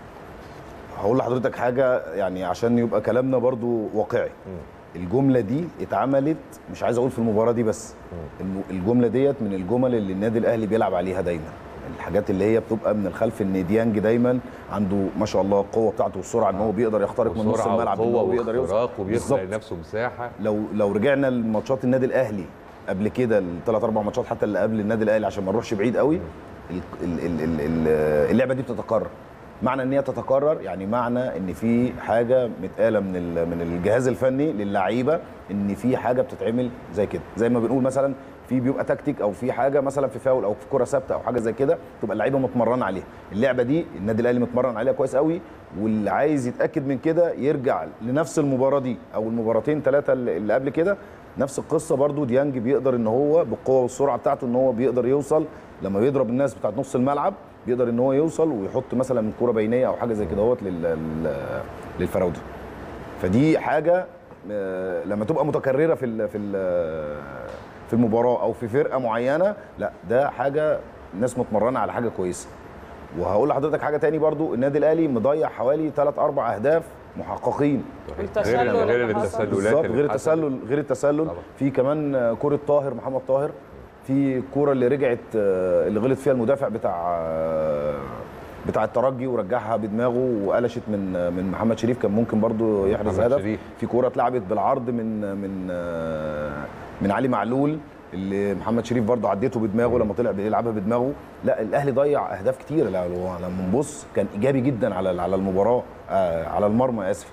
هقول لحضرتك حاجه يعني عشان يبقى كلامنا برضو واقعي الجمله دي اتعملت مش عايز اقول في المباراه دي بس انه الجمله ديت من الجمل اللي النادي الاهلي بيلعب عليها دايما الحاجات اللي هي بتبقى من الخلف ان ديانج دايما عنده ما شاء الله القوه بتاعته والسرعه ان هو بيقدر يخترق من نص وسرعة الملعب إن وقوة هو بيقدر يوصل واختراق وبيخلق بالظبط. لنفسه مساحه لو لو رجعنا لماتشات النادي الاهلي قبل كده الثلاث اربع ماتشات حتى اللي قبل النادي الاهلي عشان ما نروحش بعيد قوي ال- ال- ال- ال- ال- اللعبه دي بتتكرر معنى ان هي تتكرر يعني معنى ان في حاجه متقاله من ال- من الجهاز الفني للعيبه ان في حاجه بتتعمل زي كده زي ما بنقول مثلا في بيبقى تكتيك او في حاجه مثلا في فاول او في كره ثابته او حاجه زي كده تبقى اللعيبه متمرنه عليها اللعبه دي النادي الاهلي متمرن عليها كويس قوي واللي عايز يتاكد من كده يرجع لنفس المباراه دي او المباراتين ثلاثه اللي قبل كده نفس القصه برضو ديانج بيقدر ان هو بالقوه والسرعه بتاعته ان هو بيقدر يوصل لما بيضرب الناس بتاعت نص الملعب بيقدر ان هو يوصل ويحط مثلا كره بينيه او حاجه زي كده اهوت لل- لل- للفراوده فدي حاجه آه، لما تبقى متكرره في ال في ال في المباراه او في فرقه معينه لا ده حاجه الناس متمرنه على حاجه كويسه وهقول لحضرتك حاجه تاني برضو النادي الاهلي مضيع حوالي 3 4 اهداف محققين التسلل غير- غير اللي حصل. التسللات بالظبط اللي غير حصلت. التسلل غير التسلل في كمان آه، كره طاهر محمد طاهر في الكوره اللي رجعت آه، اللي غلط فيها المدافع بتاع آه، بتاع الترجي ورجعها بدماغه وقلشت من آه، من محمد شريف كان ممكن برضو يحرز محمد هدف شريف. في كوره اتلعبت بالعرض من من آه، من علي معلول اللي محمد شريف برضه عديته بدماغه لما طلع بيلعبها بدماغه لا الاهلي ضيع اهداف كتير لو لما نبص كان ايجابي جدا على على المباراه آه، على المرمى اسف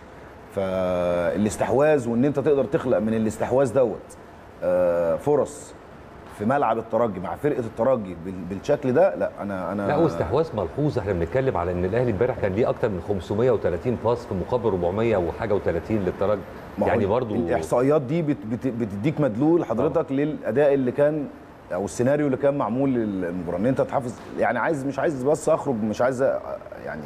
فالاستحواذ وان انت تقدر تخلق من الاستحواذ دوت آه، فرص في ملعب الترجي مع فرقه الترجي بال- بالشكل ده لا انا انا لا واستحواذ ملحوظ احنا بنتكلم على ان الاهلي امبارح كان ليه اكتر من 530 باس في مقابل 400 وحاجه و30 للترجي ما هو يعني برضو الاحصائيات دي بت بت بتديك مدلول حضرتك للاداء اللي كان او السيناريو اللي كان معمول للمباراه ان انت تحافظ يعني عايز مش عايز بس اخرج مش عايز أ- يعني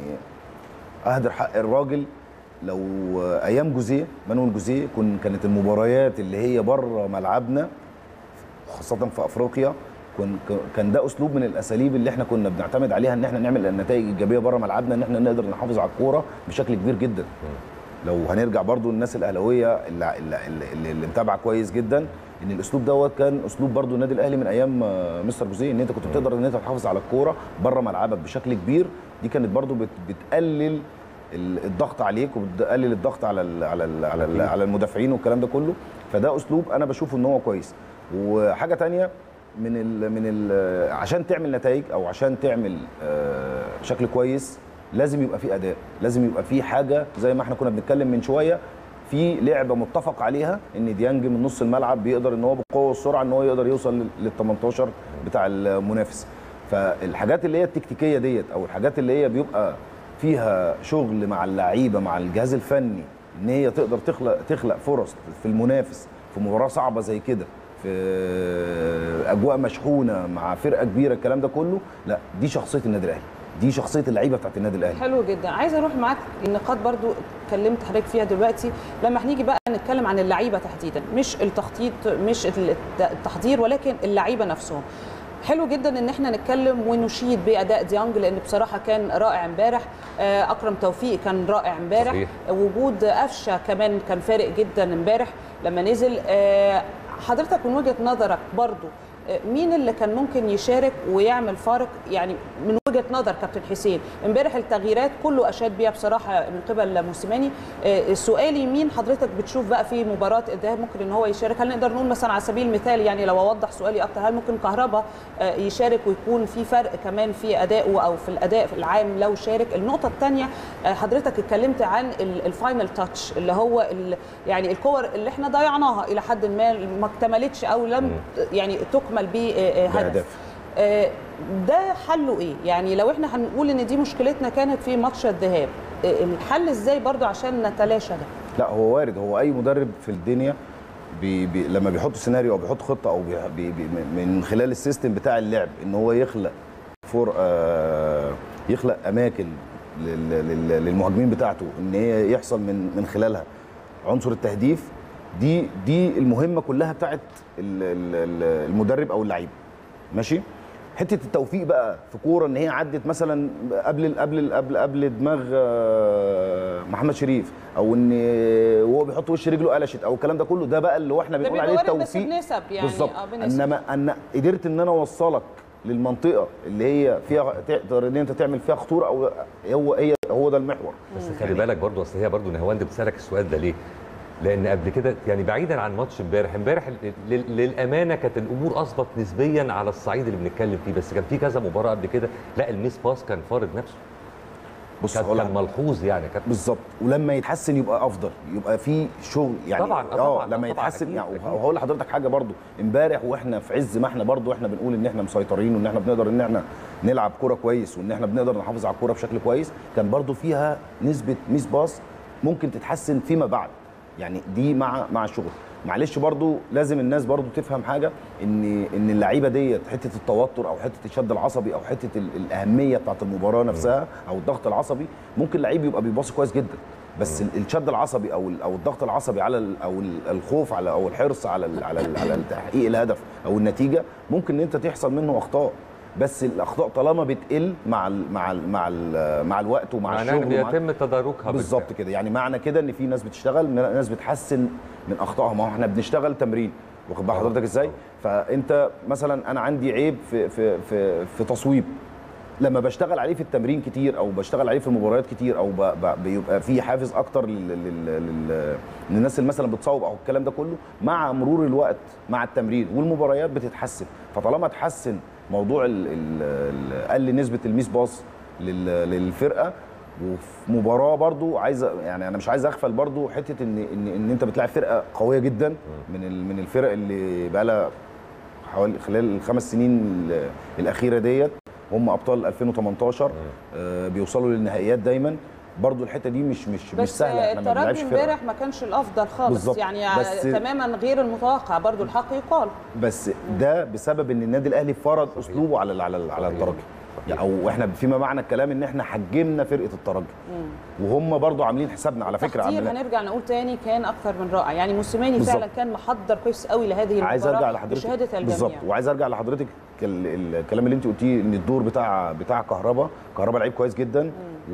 اهدر حق الراجل لو ايام جوزيه مانويل جوزيه كن كانت المباريات اللي هي بره ملعبنا خاصه في افريقيا كن كان ده اسلوب من الاساليب اللي احنا كنا بنعتمد عليها ان احنا نعمل نتائج ايجابيه بره ملعبنا ان احنا نقدر نحافظ على الكوره بشكل كبير جدا لو هنرجع برضو الناس الاهلاويه اللي, اللي, اللي, اللي متابعه كويس جدا ان الاسلوب دوت كان اسلوب برضو النادي الاهلي من ايام آه، مستر جوزيه ان انت كنت بتقدر ان انت تحافظ على الكوره بره ملعبك بشكل كبير دي كانت برضو بت بتقلل ال- الضغط عليك وبتقلل الضغط على ال على ال على, ال على المدافعين والكلام ده كله فده اسلوب انا بشوفه ان هو كويس وحاجه تانية من ال من ال عشان تعمل نتائج او عشان تعمل آه، شكل كويس لازم يبقى في اداء لازم يبقى في حاجه زي ما احنا كنا بنتكلم من شويه في لعبه متفق عليها ان ديانج من نص الملعب بيقدر ان هو بالقوه والسرعه ان هو يقدر يوصل لل 18 بتاع المنافس فالحاجات اللي هي التكتيكيه ديت او الحاجات اللي هي بيبقى فيها شغل مع اللعيبه مع الجهاز الفني ان هي تقدر تخلق تخلق فرص في المنافس في مباراه صعبه زي كده في اجواء مشحونه مع فرقه كبيره الكلام ده كله لا دي شخصيه النادي الاهلي دي شخصيه اللعيبه بتاعت النادي الاهلي حلو جدا عايزه اروح معاك النقاط برضو اتكلمت حضرتك فيها دلوقتي لما هنيجي بقى نتكلم عن اللعيبه تحديدا مش التخطيط مش التحضير ولكن اللعيبه نفسهم حلو جدا ان احنا نتكلم ونشيد باداء ديانج لان بصراحه كان رائع امبارح آه، اكرم توفيق كان رائع امبارح صحيح. وجود قفشه كمان كان فارق جدا امبارح لما نزل آه، حضرتك من وجهه نظرك برضو آه، مين اللي كان ممكن يشارك ويعمل فارق يعني من وجهه نظر كابتن حسين امبارح التغييرات كله اشاد بيها بصراحه من قبل موسيماني آه، سؤالي مين حضرتك بتشوف بقى في مباراه الذهاب ممكن ان هو يشارك هل نقدر نقول مثلا على سبيل المثال يعني لو اوضح سؤالي اكتر هل ممكن كهربا آه، يشارك ويكون في فرق كمان في ادائه او في الاداء في العام لو شارك النقطه الثانيه حضرتك اتكلمت عن ال- الفاينل تاتش اللي هو ال- يعني الكور اللي احنا ضيعناها الى حد ما ما اكتملتش او لم يعني تكمل بهدف بهدف. آه، ده حله ايه يعني لو احنا هنقول ان دي مشكلتنا كانت في ماتش الذهاب آه، الحل ازاي برضو عشان نتلاشى ده لا هو وارد هو اي مدرب في الدنيا بي بي لما بيحط سيناريو او بيحط خطه او بي بي بي من خلال السيستم بتاع اللعب ان هو يخلق فور آه يخلق اماكن لل- لل- للمهاجمين بتاعته ان هي يحصل من من خلالها عنصر التهديف دي دي المهمه كلها بتاعت ال- ال- ال- المدرب او اللعيب ماشي حته التوفيق بقى في كوره ان هي عدت مثلا قبل قبل قبل قبل دماغ آه، محمد شريف او ان وهو بيحط وش رجله قلشت او الكلام ده كله ده بقى اللي هو احنا ده بنقول بيبقى عليه وارد بس التوفيق بنسب يعني بالظبط اه بنسب انما انا قدرت ان انا اوصلك للمنطقه اللي هي فيها تقدر ان انت تعمل فيها خطوره او هو هي هو ده المحور بس خلي بالك برضو اصل هي برضو نهواند بتسالك السؤال ده ليه؟ لان قبل كده يعني بعيدا عن ماتش امبارح امبارح لل- للامانه كانت الامور اظبط نسبيا على الصعيد اللي بنتكلم فيه بس كان في كذا مباراه قبل كده لا الميس باس كان فارض نفسه بص كان, هقول كان لك- ملحوظ يعني كان بالظبط ولما يتحسن يبقى افضل يبقى في شغل يعني طبعاً، آه، اه طبعاً، لما آه، طبعاً، يتحسن أكيد، يعني أكيد. وهقول لحضرتك حاجه برضو امبارح واحنا في عز ما احنا برضو احنا بنقول ان احنا مسيطرين وان احنا بنقدر ان احنا نلعب كوره كويس وان احنا بنقدر نحافظ على الكوره بشكل كويس كان برضو فيها نسبه ميس باص ممكن تتحسن فيما بعد يعني دي مع مع الشغل معلش برضو لازم الناس برضو تفهم حاجه ان ان اللعيبه ديت حته التوتر او حته الشد العصبي او حته ال- الاهميه بتاعت المباراه نفسها او الضغط العصبي ممكن لعيب يبقى بيباصي كويس جدا بس ال- الشد العصبي او ال- او الضغط العصبي على ال- او ال- الخوف على او الحرص على ال- على ال- على تحقيق الهدف او النتيجه ممكن ان انت تحصل منه اخطاء بس الاخطاء طالما بتقل مع ال مع ال مع ال مع الوقت ومع معناه الشغل ان ومع بيتم تداركها بالظبط كده يعني معنى كده ان في ناس بتشتغل ناس بتحسن من اخطائها ما هو احنا بنشتغل تمرين واخد بال حضرتك ازاي فانت مثلا انا عندي عيب في في في, في تصويب لما بشتغل عليه في التمرين كتير او بشتغل عليه في المباريات كتير او ب... ب... بيبقى في حافز اكتر لل... لل... لل... للناس اللي مثلا بتصوب او الكلام ده كله مع مرور الوقت مع التمرين والمباريات بتتحسن فطالما اتحسن موضوع ال... ال... ال... قل نسبه الميس باص لل... للفرقه وفي مباراه برضو عايز يعني انا مش عايز اغفل برضو حته ان ان, إن انت بتلاعب فرقه قويه جدا من ال... من الفرق اللي بقى لها حوالي خلال الخمس سنين ال- الاخيره ديت هم ابطال 2018 آه بيوصلوا للنهائيات دايما برضو الحته دي مش مش مش بس سهله احنا ما بنلعبش الترجي فرقه امبارح ما كانش الافضل خالص بالظبط. يعني بس- تماما غير المتوقع برضو الحق يقال بس ده بسبب ان النادي الاهلي فرض اسلوبه على ال- على ال- على الترجي يعني او احنا فيما معنى الكلام ان احنا حجمنا فرقه الترجي وهم برضو عاملين حسابنا على فكره كتير عاملين هنرجع نقول تاني كان اكثر من رائع يعني موسيماني بالظبط. فعلا كان محضر كويس قوي لهذه المباراه عايز ارجع لحضرتك بشهاده الجميع بالظبط وعايز ارجع لحضرتك ال- ال- الكلام اللي انت قلتيه ان الدور بتاع بتاع كهربا كهربا لعيب كويس جدا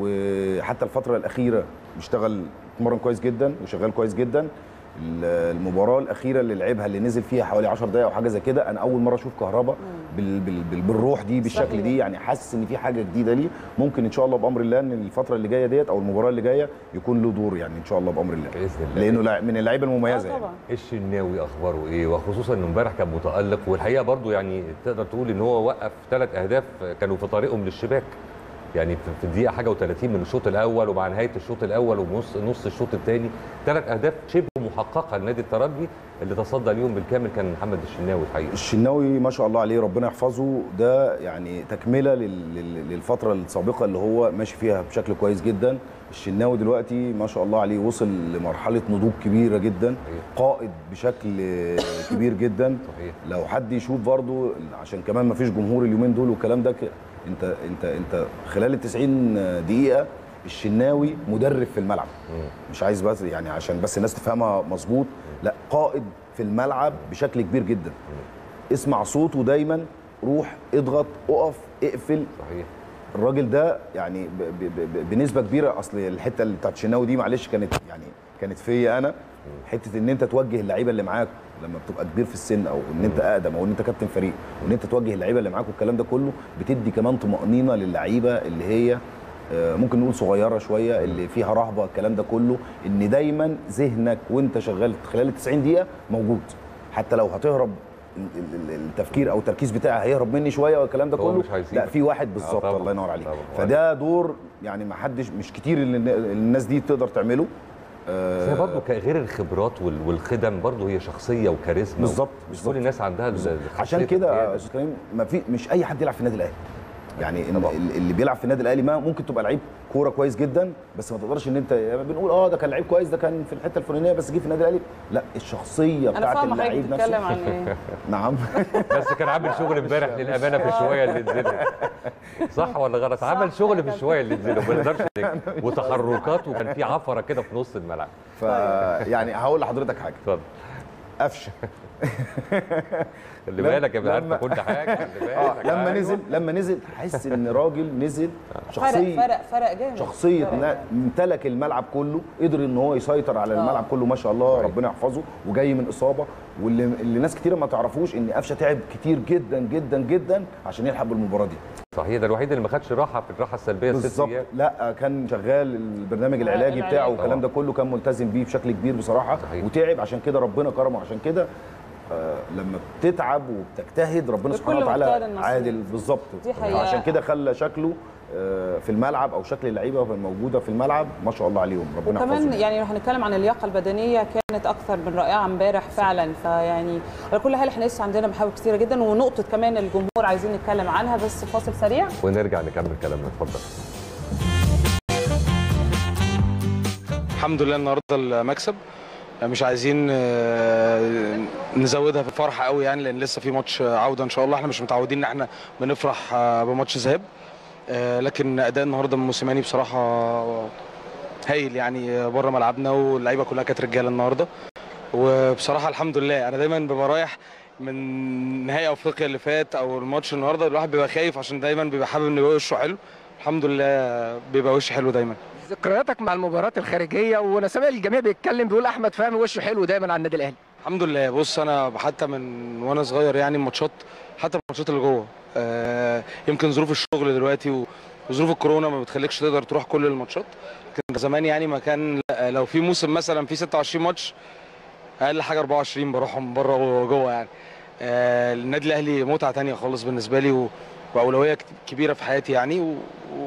وحتى الفتره الاخيره بيشتغل اتمرن كويس جدا وشغال كويس جدا ال- المباراه الاخيره اللي لعبها اللي نزل فيها حوالي 10 دقائق او حاجه زي كده انا اول مره اشوف كهربا بال بال بال بالروح دي بالشكل صحيح. دي يعني حاسس ان في حاجه جديده ليه ممكن ان شاء الله بامر الله ان الفتره اللي جايه ديت او المباراه اللي جايه يكون له دور يعني ان شاء الله بامر الله باذن الله لانه لاعب- من اللعيبه المميزه يعني. الشناوي اخباره ايه وخصوصا انه امبارح كان متالق والحقيقه برضو يعني تقدر تقول ان هو وقف ثلاث اهداف كانوا في طريقهم للشباك يعني في- في الدقيقه حاجه و30 من الشوط الاول ومع نهايه الشوط الاول ونص نص الشوط الثاني ثلاث اهداف شبه محققه لنادي الترجي اللي تصدى اليوم بالكامل كان محمد الشناوي الحقيقه الشناوي ما شاء الله عليه ربنا يحفظه ده يعني تكمله لل- لل- للفتره السابقه اللي هو ماشي فيها بشكل كويس جدا الشناوي دلوقتي ما شاء الله عليه وصل لمرحله نضوج كبيره جدا قائد بشكل كبير جدا لو حد يشوف برضو عشان كمان ما فيش جمهور اليومين دول والكلام ده ك- انت انت انت خلال ال 90 دقيقه الشناوي مدرب في الملعب مش عايز بس يعني عشان بس الناس تفهمها مظبوط لا قائد في الملعب بشكل كبير جدا اسمع صوته دايما روح اضغط اقف اقفل صحيح الراجل ده يعني ب ب ب بنسبه كبيره اصل الحته اللي بتاعت الشناوي دي معلش كانت يعني كانت فيا انا حته ان انت توجه اللعيبه اللي معاك لما بتبقى كبير في السن او ان انت اقدم او ان انت كابتن فريق وان انت توجه اللعيبه اللي معاك والكلام ده كله بتدي كمان طمانينه للعيبه اللي هي آه، ممكن نقول صغيره شويه اللي فيها رهبه الكلام ده كله ان دايما ذهنك وانت شغال خلال ال 90 دقيقه موجود حتى لو هتهرب ال- ال- التفكير او التركيز بتاعي هيهرب مني شويه والكلام ده هو كله مش هيسيبك. لا في واحد آه، بالظبط طبعاً، الله ينور عليك طبعاً. فده دور يعني ما حدش مش كتير اللي اللي الناس دي تقدر تعمله بس هي برضه غير الخبرات وال- والخدم برضه هي شخصيه وكاريزما بالظبط مش كل الناس عندها ال- عشان الشخصية كده الكبيرة. يا استاذ كريم ما في مش اي حد يلعب في النادي الاهلي يعني إن ال- اللي بيلعب في النادي الاهلي ما ممكن تبقى لعيب كوره كويس جدا بس ما تقدرش ان انت يعني بنقول اه ده كان لعيب كويس ده كان في الحته الفلانيه بس جه في النادي الاهلي لا الشخصيه انا بتاعت فاهمه حضرتك اللعيب بتتكلم عن نفسه ايه نعم بس كان عامل شغل امبارح للامانه في الشويه اللي نزلوا صح ولا غلط عمل شغل في الشويه اللي نزلوا ما نقدرش ننكر. وتحركات وكان في عفره كده في نص الملعب فيعني هقول لحضرتك حاجه اتفضل قفشه خلي بالك يا ابني عارفه كل حاجه خلي اه بالك لما أيوة. نزل لما نزل تحس ان راجل نزل فرق شخصيه فرق فرق جامد شخصيه نا- امتلك الملعب كله قدر ان هو يسيطر على آه. الملعب كله ما شاء الله ربنا يحفظه وجاي من اصابه واللي اللي ناس كتير ما تعرفوش ان قفشه تعب كتير جدا جدا جدا عشان يلحق بالمباراه دي صحيح ده الوحيد اللي ما خدش راحه في الراحه السلبيه الست بالظبط ايام لا كان شغال البرنامج العلاجي العلاج. بتاعه والكلام ده طبعا. كله كان ملتزم بيه بشكل كبير بصراحه صحيح. وتعب عشان كده ربنا كرمه عشان كده آه لما بتتعب وبتجتهد ربنا لكل سبحانه مجتهد وتعالى النصيب. عادل بالظبط دي حقيقة. عشان كده خلى شكله آه، في الملعب او شكل اللعيبه الموجوده في الملعب ما شاء الله عليهم ربنا وكمان يحفظهم يعني لو هنتكلم عن اللياقه البدنيه كانت اكثر من رائعه امبارح فعلا فيعني على كل حال احنا لسه عندنا محاور كثيره جدا ونقطه كمان الجمهور عايزين نتكلم عنها بس فاصل سريع ونرجع نكمل كلامنا اتفضل الحمد لله النهارده المكسب مش عايزين آه، نزودها في الفرحه قوي يعني لان لسه في ماتش عوده ان شاء الله احنا مش متعودين ان احنا بنفرح آه، بماتش ذهاب آه، لكن اداء النهارده من موسيماني بصراحه هايل يعني بره ملعبنا واللعيبه كلها كانت رجاله النهارده وبصراحه الحمد لله انا دايما ببقى رايح من نهائي افريقيا اللي فات او الماتش النهارده الواحد بيبقى خايف عشان دايما بيبقى حابب ان يبقى وشه حلو الحمد لله بيبقى وش حلو دايما ذكرياتك مع المباريات الخارجيه وانا سامع الجميع بيتكلم بيقول احمد فهمي وشه حلو دايما على النادي الاهلي الحمد لله بص انا حتى من وانا صغير يعني الماتشات حتى الماتشات اللي جوه آه يمكن ظروف الشغل دلوقتي و- وظروف الكورونا ما بتخليكش تقدر تروح كل الماتشات لكن زمان يعني ما كان لا، لو في موسم مثلا في 26 ماتش اقل حاجه 24 بروحهم بره وجوه يعني آه النادي الاهلي متعه تانية خالص بالنسبه لي و... واولويه كت- كبيره في حياتي يعني و...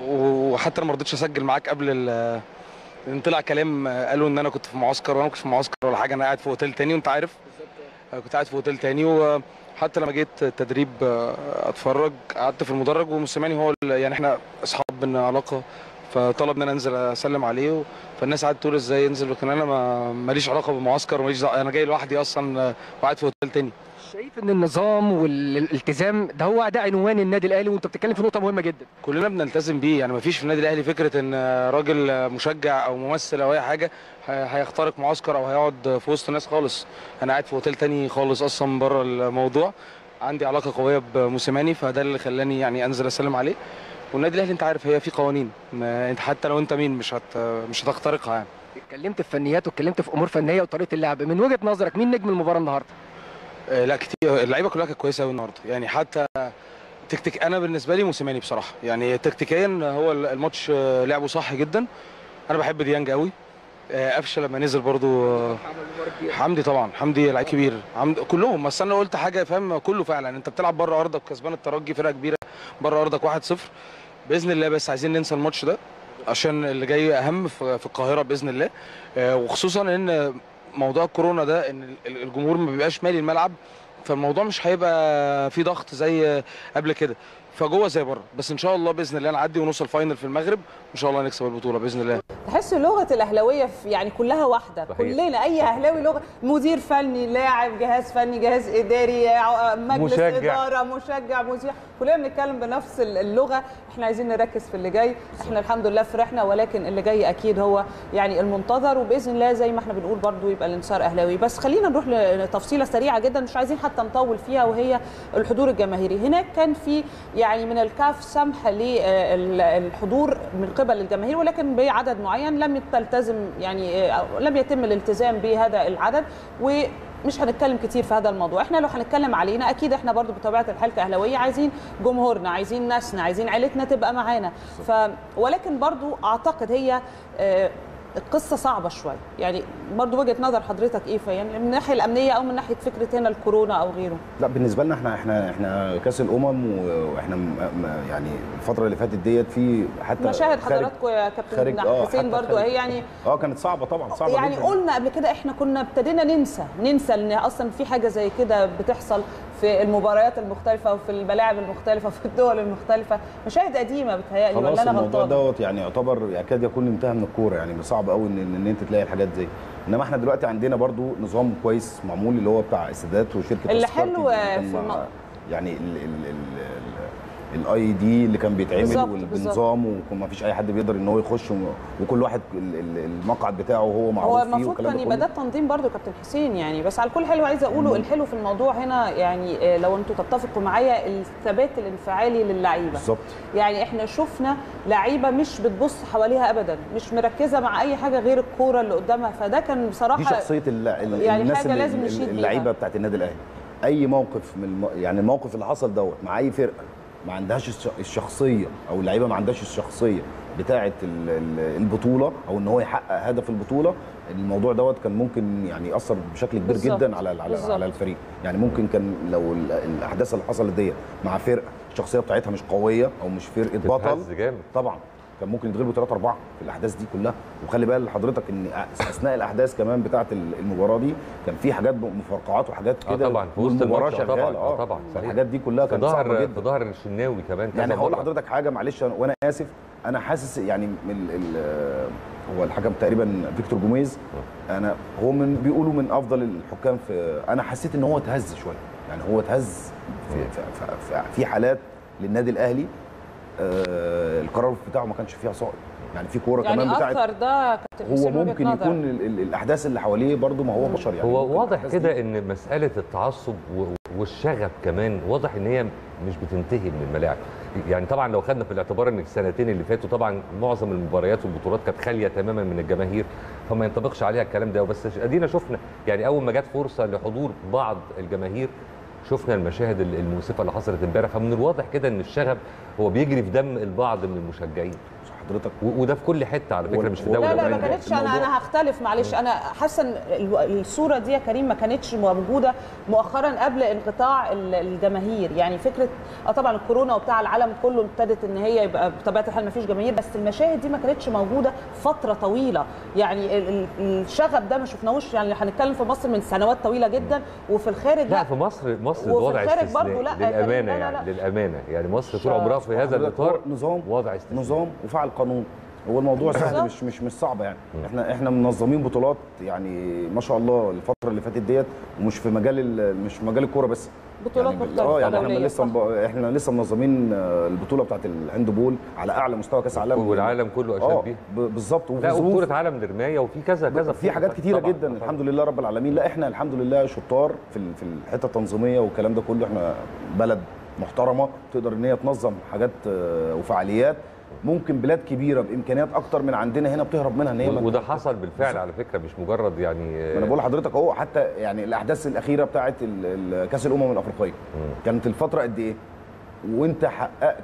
و- وحتى انا ما رضيتش اسجل معاك قبل ال... ان طلع كلام آه، قالوا ان انا كنت في معسكر وانا ما كنتش في معسكر ولا حاجه انا قاعد في اوتيل تاني وانت عارف آه، كنت قاعد في اوتيل تاني وحتى لما جيت التدريب آه، اتفرج قعدت في المدرج وموسيماني هو ال- يعني احنا اصحاب بينا علاقه فطلب ان انا انزل اسلم عليه و... فالناس قعدت تقول ازاي ينزل لكن انا ما ماليش علاقه بالمعسكر وماليش دعوة- انا جاي لوحدي اصلا آه، وقاعد في اوتيل تاني شايف ان النظام والالتزام ده هو ده عنوان النادي الاهلي وانت بتتكلم في نقطه مهمه جدا كلنا بنلتزم بيه يعني مفيش في النادي الاهلي فكره ان راجل مشجع او ممثل او اي حاجه هي- هيخترق معسكر او هيقعد في وسط ناس خالص انا قاعد في اوتيل تاني خالص اصلا بره الموضوع عندي علاقه قويه بموسيماني فده اللي خلاني يعني انزل اسلم عليه والنادي الاهلي انت عارف هي في قوانين ما انت حتى لو انت مين مش هت مش هتخترقها يعني اتكلمت في فنيات واتكلمت في امور فنيه وطريقه اللعب من وجهه نظرك مين نجم المباراه النهارده آه، لا كتير اللعيبه كلها كانت كويسه قوي النهارده يعني حتى تكتيك انا بالنسبه لي موسيماني بصراحه يعني تكتيكيا هو الماتش آه، لعبه صح جدا انا بحب ديانج قوي آه، قفشه لما نزل برضو آه، حمدي طبعا حمدي لعيب كبير حمدي كلهم بس انا قلت حاجه فاهم كله فعلا انت بتلعب بره ارضك كسبان الترجي فرقه كبيره بره ارضك 1-0 باذن الله بس عايزين ننسى الماتش ده عشان اللي جاي اهم في في القاهره باذن الله آه، وخصوصا ان موضوع الكورونا ده ان ال- الجمهور ما بيبقاش مالي الملعب فالموضوع مش هيبقى في ضغط زي قبل كده فجوه زي بره بس ان شاء الله باذن الله نعدي ونوصل فاينل في المغرب ان شاء الله نكسب البطوله باذن الله تحس لغه الاهلاويه في- يعني كلها واحده صحيح. كلنا اي اهلاوي لغه مدير فني لاعب جهاز فني جهاز اداري ع- مجلس مشجع. اداره مشجع مذيع كلنا بنتكلم بنفس ال- اللغه احنا عايزين نركز في اللي جاي احنا الحمد لله فرحنا ولكن اللي جاي اكيد هو يعني المنتظر وباذن الله زي ما احنا بنقول برضو يبقى الانتصار اهلاوي بس خلينا نروح لتفصيله سريعه جدا مش عايزين حتى نطول فيها وهي الحضور الجماهيري هناك كان في يعني من الكاف سمح للحضور من قبل الجماهير ولكن بعدد معين لم تلتزم يعني أو لم يتم الالتزام بهذا العدد و مش هنتكلم كتير في هذا الموضوع احنا لو هنتكلم علينا اكيد احنا برضو بطبيعه الحال كاهلاويه عايزين جمهورنا عايزين ناسنا عايزين عيلتنا تبقى معانا ف ولكن برضو اعتقد هي آه، القصه صعبه شويه يعني برضو وجهه نظر حضرتك ايه فيا من الناحيه الامنيه او من ناحيه فكره هنا الكورونا او غيره لا بالنسبه لنا احنا احنا احنا كاس الامم و- واحنا م- م- يعني الفتره اللي فاتت ديت في حتى مشاهد خارج- حضراتكم يا خارج- كابتن آه، حسين حتى برضو خارج- اهي يعني اه كانت صعبه طبعا صعبه يعني جدا. قلنا قبل كده احنا كنا ابتدينا ننسى ننسى ان اصلا في حاجه زي كده بتحصل في المباريات المختلفه وفي الملاعب المختلفه وفي الدول المختلفه مشاهد قديمه بتهيألي خلاص ولا انا الموضوع غلطانه دوت يعني يعتبر يكاد يكون انتهى من الكوره يعني صعب قوي ان, ان انت تلاقي الحاجات دي انما احنا دلوقتي عندنا برضو نظام كويس معمول اللي هو بتاع السادات وشركه اللي تذكرتي حلو كان في مع- الم- يعني الاي دي اللي كان بيتعمل بالظبط، وبنظام وما فيش اي حد بيقدر ان هو يخش و- وكل واحد ال- ال- المقعد بتاعه هو معروف هو فيه المفروض والكلام كان ده يبقى كله. ده التنظيم برضو يا كابتن حسين يعني بس على كل حلو عايزه اقوله الحلو في الموضوع هنا يعني آه، لو انتوا تتفقوا معايا الثبات الانفعالي للعيبه بالظبط يعني احنا شفنا لعيبه مش بتبص حواليها ابدا مش مركزه مع اي حاجه غير الكوره اللي قدامها فده كان بصراحه دي شخصيه ال- ال- يعني الناس حاجه اللي لازم نشيد بيها اللعيبه بتاعت النادي الاهلي اي موقف من الم... يعني الموقف اللي حصل دوت مع اي فرقه ما عندهاش الش- الشخصيه او اللعيبه ما عندهاش الشخصيه بتاعه ال- ال- البطوله او ان هو يحقق هدف البطوله الموضوع دوت كان ممكن يعني ياثر بشكل كبير بالظبط. جدا على على, بالظبط. على الفريق يعني ممكن كان لو ال- الاحداث اللي حصلت ديت مع فرقه الشخصيه بتاعتها مش قويه او مش فرقه بطل تتهز جامد طبعا كان ممكن يتغلبوا 3 4 في الاحداث دي كلها وخلي بال حضرتك ان اثناء الاحداث كمان بتاعه المباراه دي كان في حاجات مفرقعات وحاجات اه كده طبعا في وسط والمباراه الماتش آه شغاله طبعا اه طبعا صحيح. الحاجات دي كلها في كانت صعبه ظهر جدا في ظهر الشناوي كمان يعني كذا هقول مرة. لحضرتك حاجه معلش أنا- وانا اسف انا حاسس يعني من ال ال هو الحكم تقريبا فيكتور جوميز انا هو من بيقولوا من افضل الحكام في انا حسيت ان هو اتهز شويه يعني هو اتهز في, في, في, في, في حالات للنادي الاهلي آه القرار بتاعه ما كانش فيها صائب يعني في كوره يعني كمان بتاعت اثر ده كابتن هو حسين وجهة ممكن نظر. يكون ال ال الاحداث اللي حواليه برضه ما هو بشر يعني هو ممكن واضح الأحداث دي- كده ان مساله التعصب و- والشغف كمان واضح ان هي مش بتنتهي من الملاعب يعني طبعا لو خدنا في الاعتبار ان السنتين اللي فاتوا طبعا معظم المباريات والبطولات كانت خاليه تماما من الجماهير فما ينطبقش عليها الكلام ده بس ادينا شفنا يعني اول ما جت فرصه لحضور بعض الجماهير شفنا المشاهد ال- المؤسفه اللي حصلت امبارح فمن الواضح كده ان الشغف هو بيجري في دم البعض من المشجعين حضرتك وده في كل حته على فكره مش في دوله لا لا ما بعينها. كانتش انا انا هختلف معلش انا حاسه ان ال- الصوره دي يا كريم ما كانتش موجوده مؤخرا قبل انقطاع ال- الجماهير يعني فكره اه طبعا الكورونا وبتاع العالم كله ابتدت ان هي يبقى بطبيعه الحال ما فيش جماهير بس المشاهد دي ما كانتش موجوده فتره طويله يعني ال- ال- الشغف ده ما شفناهوش يعني هنتكلم في مصر من سنوات طويله جدا وفي الخارج لا في مصر مصر وفي الوضع الخارج استثنائي برضو لا يا كريم، للامانه لا لا يعني لا. للامانه يعني مصر طول عمرها في هذا حضرتك الاطار هو نظام وضع استثنائي نظام وفعل قانون هو الموضوع سهل بالظبط. مش مش مش صعب يعني احنا احنا منظمين بطولات يعني ما شاء الله الفتره اللي فاتت ديت ومش في مجال ال- مش في مجال الكوره بس بطولات يعني مختلفه اه يعني احنا دولية، لسه صح. مب... احنا لسه منظمين آه، البطوله بتاعت الهاندبول على اعلى مستوى كاس عالم والعالم كله اشاد اه بيها ب- بالظبط وفي لا ظروف- وبطوله عالم للرمايه وفي كذا كذا في حاجات كتيره طبعاً، جدا طبعاً. الحمد لله رب العالمين لا احنا الحمد لله شطار في ال- في الحته التنظيميه والكلام ده كله احنا بلد محترمه تقدر ان هي تنظم حاجات آه، وفعاليات ممكن بلاد كبيره بامكانيات اكتر من عندنا هنا بتهرب منها ان هي ما- وده حصل بالفعل على فكره مش مجرد يعني ما انا بقول لحضرتك اهو حتى يعني الاحداث الاخيره بتاعه ال- ال- كاس الامم الافريقيه كانت الفتره قد ايه وانت حققت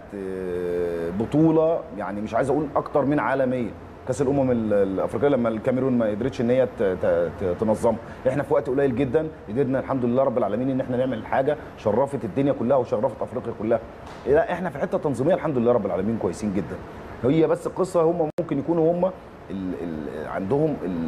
آه، بطوله يعني مش عايز اقول اكتر من عالميه كاس الامم ال- الافريقيه لما الكاميرون ما قدرتش ان هي ت- ت- ت- تنظمها احنا في وقت قليل جدا قدرنا الحمد لله رب العالمين ان احنا نعمل حاجه شرفت الدنيا كلها وشرفت افريقيا كلها لا احنا في حته تنظيميه الحمد لله رب العالمين كويسين جدا هي بس القصه هم ممكن يكونوا هم ال ال عندهم ال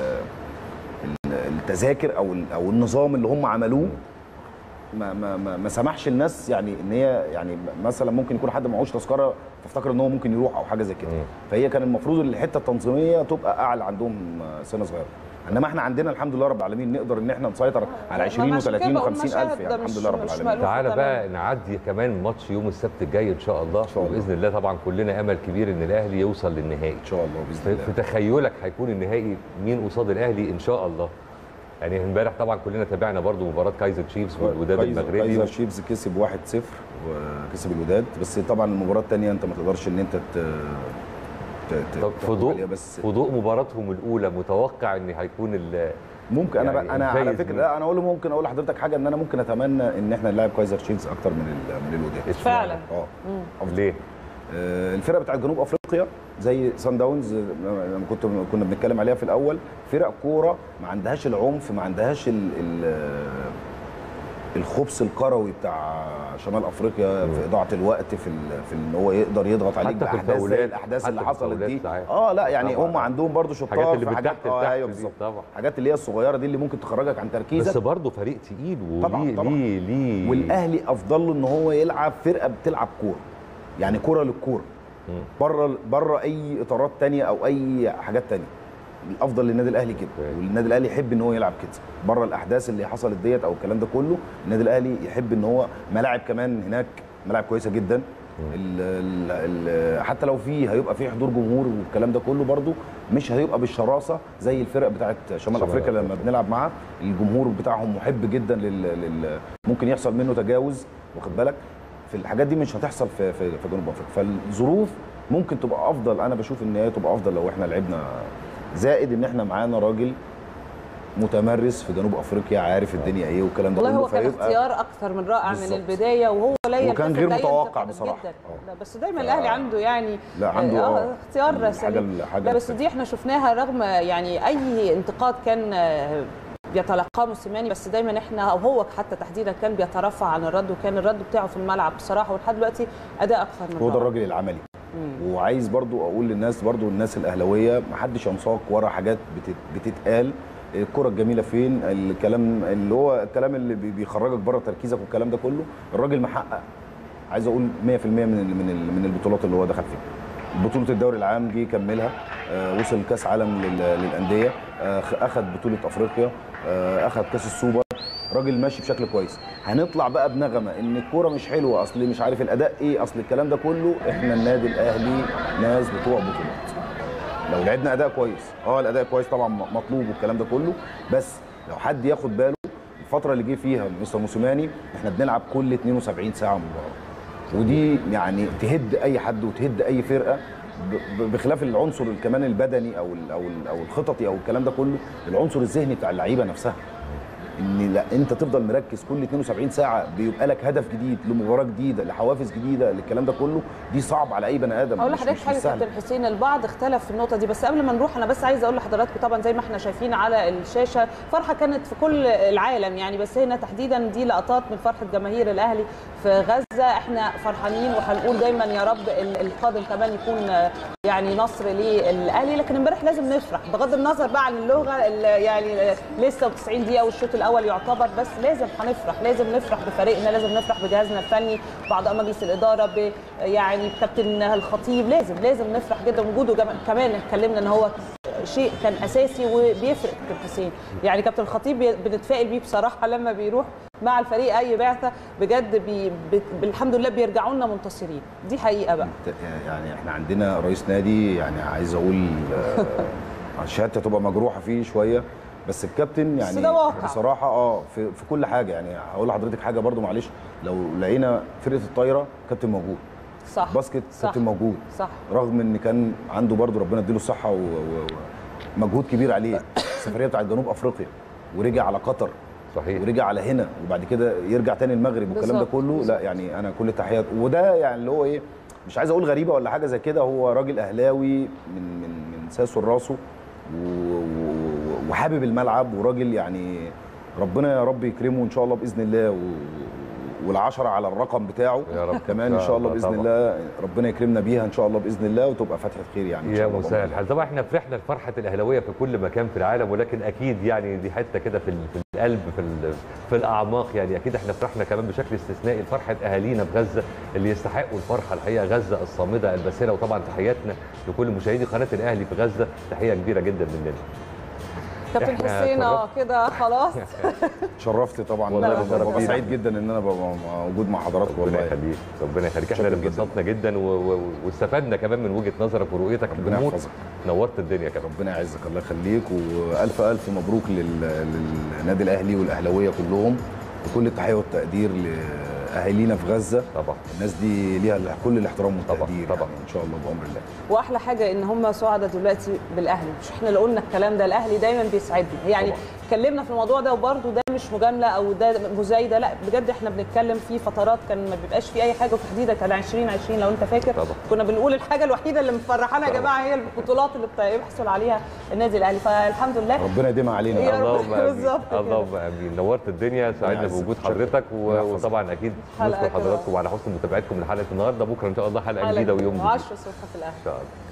ال التذاكر او ال- او النظام اللي هم عملوه ما ما ما, ما سمحش الناس يعني ان هي يعني مثلا ممكن يكون حد معهوش تذكره فافتكر ان هو ممكن يروح او حاجه زي كده فهي كان المفروض الحته التنظيميه تبقى اعلى عندهم سنه صغيره انما احنا عندنا الحمد لله رب العالمين نقدر ان احنا نسيطر على 20 و30 و50 الف يعني الحمد لله رب العالمين تعالى بقى نعدي كمان ماتش يوم السبت الجاي ان شاء الله وباذن الله طبعا كلنا امل كبير ان الاهلي يوصل للنهائي ان شاء الله باذن في, الله في تخيلك هيكون النهائي مين قصاد الاهلي ان شاء الله يعني امبارح طبعا كلنا تابعنا برضو مباراه كايزر تشيفز والوداد كايزر- المغربي كايزر شيفز كسب 1-0 وكسب الوداد بس طبعا المباراه الثانيه انت ما تقدرش ان انت ت... ت... ت... طب في تحكم ضوء عليها بس في ضوء مباراتهم الاولى متوقع ان هيكون ال ممكن انا يعني بقى انا على الفايز فكره مين؟ لا انا اقول ممكن اقول لحضرتك حاجه ان انا ممكن اتمنى ان احنا نلعب كايزر تشيفز اكتر من ال... من الوداد فعلا. اه مم. ليه؟ آه، الفرق بتاعت جنوب افريقيا زي سان داونز آه، لما كنت كنا بنتكلم عليها في الاول فرق كوره ما عندهاش العنف ما عندهاش ال ال الخبث الكروي بتاع شمال افريقيا في اضاعه الوقت في ال- في ان هو يقدر يضغط عليك حتى في باحداث زي الفاولات، الاحداث حتى اللي في حصلت الفاولات دي ساعات. اه لا يعني طبعاً. هم عندهم برضو شطار الحاجات اللي في من حاجات تحت اه لتحت ايوه دي بالظبط طبعا حاجات اللي هي الصغيره دي اللي ممكن تخرجك عن تركيزك بس برضه فريق تقيل طبعا وليه طبعا ليه ليه والاهلي افضل له ان هو يلعب فرقه بتلعب كوره يعني كوره للكوره بره بره اي اطارات تانية او اي حاجات تانية الافضل للنادي الاهلي كده والنادي الاهلي يحب ان هو يلعب كده بره الاحداث اللي حصلت ديت او الكلام ده كله النادي الاهلي يحب ان هو ملاعب كمان هناك ملاعب كويسه جدا ال ال ال حتى لو في هيبقى في حضور جمهور والكلام ده كله برده مش هيبقى بالشراسه زي الفرق بتاعت شمال شمال افريقيا لما بنلعب معاها الجمهور بتاعهم محب جدا لل, لل ممكن يحصل منه تجاوز واخد بالك في الحاجات دي مش هتحصل في في, في جنوب افريقيا فالظروف ممكن تبقى افضل انا بشوف ان هي تبقى افضل لو احنا لعبنا زائد ان احنا معانا راجل متمرس في جنوب افريقيا عارف الدنيا ايه والكلام ده والله كله هو كان فيبقى- اختيار اكثر من رائع من بالظبط. البدايه وهو لا وكان يلتفت غير لا متوقع ينتقد بصراحة. جدا لا بس دايما الاهلي عنده يعني لا، عنده آه آه. اختيار الحاجة سليم ال- حاجة لا بس دي احنا شفناها رغم يعني اي انتقاد كان آه، بيتلقاه موسيماني بس دايما احنا او هو حتى تحديدا كان بيترفع عن الرد وكان الرد بتاعه في الملعب بصراحه ولحد دلوقتي اداء اكثر من هو ده رائع. الراجل العملي وعايز برضو اقول للناس برضو الناس الاهلاويه محدش ينساق ورا حاجات بتت- بتتقال الكرة الجميلة فين الكلام اللي هو الكلام اللي بي- بيخرجك بره تركيزك والكلام ده كله الراجل محقق عايز اقول 100% من ال- من ال- من البطولات اللي هو دخل فيها بطولة الدوري العام جه كملها آه، وصل كاس عالم لل- للأندية آه، خ- أخد بطولة أفريقيا آه، أخد كاس السوبر راجل ماشي بشكل كويس هنطلع بقى بنغمة إن الكورة مش حلوة أصل مش عارف الأداء إيه أصل الكلام ده كله إحنا النادي الأهلي ناس بتوع بطولات لو لعبنا اداء كويس اه الاداء كويس طبعا مطلوب والكلام ده كله بس لو حد ياخد باله الفتره اللي جه فيها مستر موسيماني احنا بنلعب كل 72 ساعه مباراه ودي يعني تهد اي حد وتهد اي فرقه ب- ب- بخلاف العنصر كمان البدني او ال او ال او الخططي او الكلام ده كله العنصر الذهني بتاع اللعيبه نفسها ان لا انت تفضل مركز كل 72 ساعه بيبقى لك هدف جديد لمباراه جديده لحوافز جديده للكلام ده كله دي صعب على اي بني ادم اقول مش- لحضرتك مش حاجه سهل. كابتن حسين البعض اختلف في النقطه دي بس قبل ما نروح انا بس عايزه اقول لحضراتكم طبعا زي ما احنا شايفين على الشاشه فرحه كانت في كل العالم يعني بس هنا تحديدا دي لقطات من فرحه جماهير الاهلي في غزه احنا فرحانين وهنقول دايما يا رب ال- القادم كمان يكون يعني نصر للاهلي لكن امبارح لازم نفرح بغض النظر بقى عن اللغه ال- يعني لسه 90 دقيقه والشوط الاول يعتبر بس لازم هنفرح لازم نفرح بفريقنا لازم نفرح بجهازنا الفني باعضاء مجلس الاداره ب يعني كابتن الخطيب لازم لازم نفرح جدا وجوده جم- كمان اتكلمنا ان هو شيء كان اساسي وبيفرق كابتن حسين يعني كابتن الخطيب بي- بنتفائل بيه بصراحه لما بيروح مع الفريق اي بعثه بجد بي بي الحمد لله بيرجعوا لنا منتصرين دي حقيقه بقى يعني احنا عندنا رئيس نادي يعني عايز اقول آه، شهادتي هتبقى مجروحه فيه شويه بس الكابتن بس يعني ده واقع. بصراحه اه في, في كل حاجه يعني هقول لحضرتك حاجه برضو معلش لو لقينا فرقه الطايره كابتن موجود صح باسكت صح. كابتن موجود صح رغم ان كان عنده برضو ربنا يديله الصحه ومجهود كبير عليه السفريه بتاعت جنوب افريقيا ورجع على قطر صحيح ورجع على هنا وبعد كده يرجع تاني المغرب والكلام ده بالظبط، كله لا يعني انا كل التحيات وده يعني اللي هو ايه مش عايز اقول غريبه ولا حاجه زي كده هو راجل اهلاوي من من من ساسه لراسه و- و- وحابب الملعب وراجل يعني ربنا يا رب يكرمه ان شاء الله باذن الله و والعشرة على الرقم بتاعه يا رب. كمان ان شاء الله باذن طبعا. الله ربنا يكرمنا بيها ان شاء الله باذن الله وتبقى فتحه خير يعني ان يا شاء الله مساء الحال طبعا احنا فرحنا لفرحه الاهلاويه في كل مكان في العالم ولكن اكيد يعني دي حته كده في ال- في القلب في ال- في الاعماق يعني اكيد احنا فرحنا كمان بشكل استثنائي لفرحه اهالينا في غزه اللي يستحقوا الفرحه الحقيقه غزه الصامده الباسله وطبعا تحياتنا لكل مشاهدي قناه الاهلي في غزه تحيه كبيره جدا مننا كابتن إحنا حسين اه اتشرفت. كده خلاص شرفت طبعا والله والله بشرف ببقى بينا. سعيد جدا ان انا ببقى موجود مع حضراتكم ربنا والله يخليك ربنا يخليك احنا اللي شكراً جداً. انبسطنا جدا و- و- واستفدنا كمان من وجهه نظرك ورؤيتك ربنا للجمهور يحفظك. نورت الدنيا كمان ربنا يعزك الله يخليك والف الف مبروك لل- للنادي الاهلي والاهلاويه كلهم وكل التحيه والتقدير لاهالينا في غزه طبعا الناس دي ليها كل الاحترام والتقدير طبعا. يعني ان شاء الله بامر الله واحلى حاجه ان هم سعداء دلوقتي بالاهلي مش احنا اللي قلنا الكلام ده الاهلي دايما بيسعدنا يعني اتكلمنا في الموضوع ده وبرده ده مش مش مجامله او ده مزايده لا بجد احنا بنتكلم في فترات كان ما بيبقاش في اي حاجه وتحديدا كان 2020 لو انت فاكر طبعا. كنا بنقول الحاجه الوحيده اللي مفرحانا يا جماعه هي البطولات اللي بيحصل عليها النادي الاهلي فالحمد لله ربنا يديمها علينا يا رب. اللهم امين بالظبط كده. اللهم امين نورت الدنيا سعدنا يعزك. بوجود شكراً. حضرتك و- يحفظك. وطبعا اكيد حلقة نشكر كده. حضراتكم على حسن متابعتكم لحلقه النهارده بكره ان شاء الله حلقه جديده ويوم جديد 10 الصبح في الاهلي ان شاء الله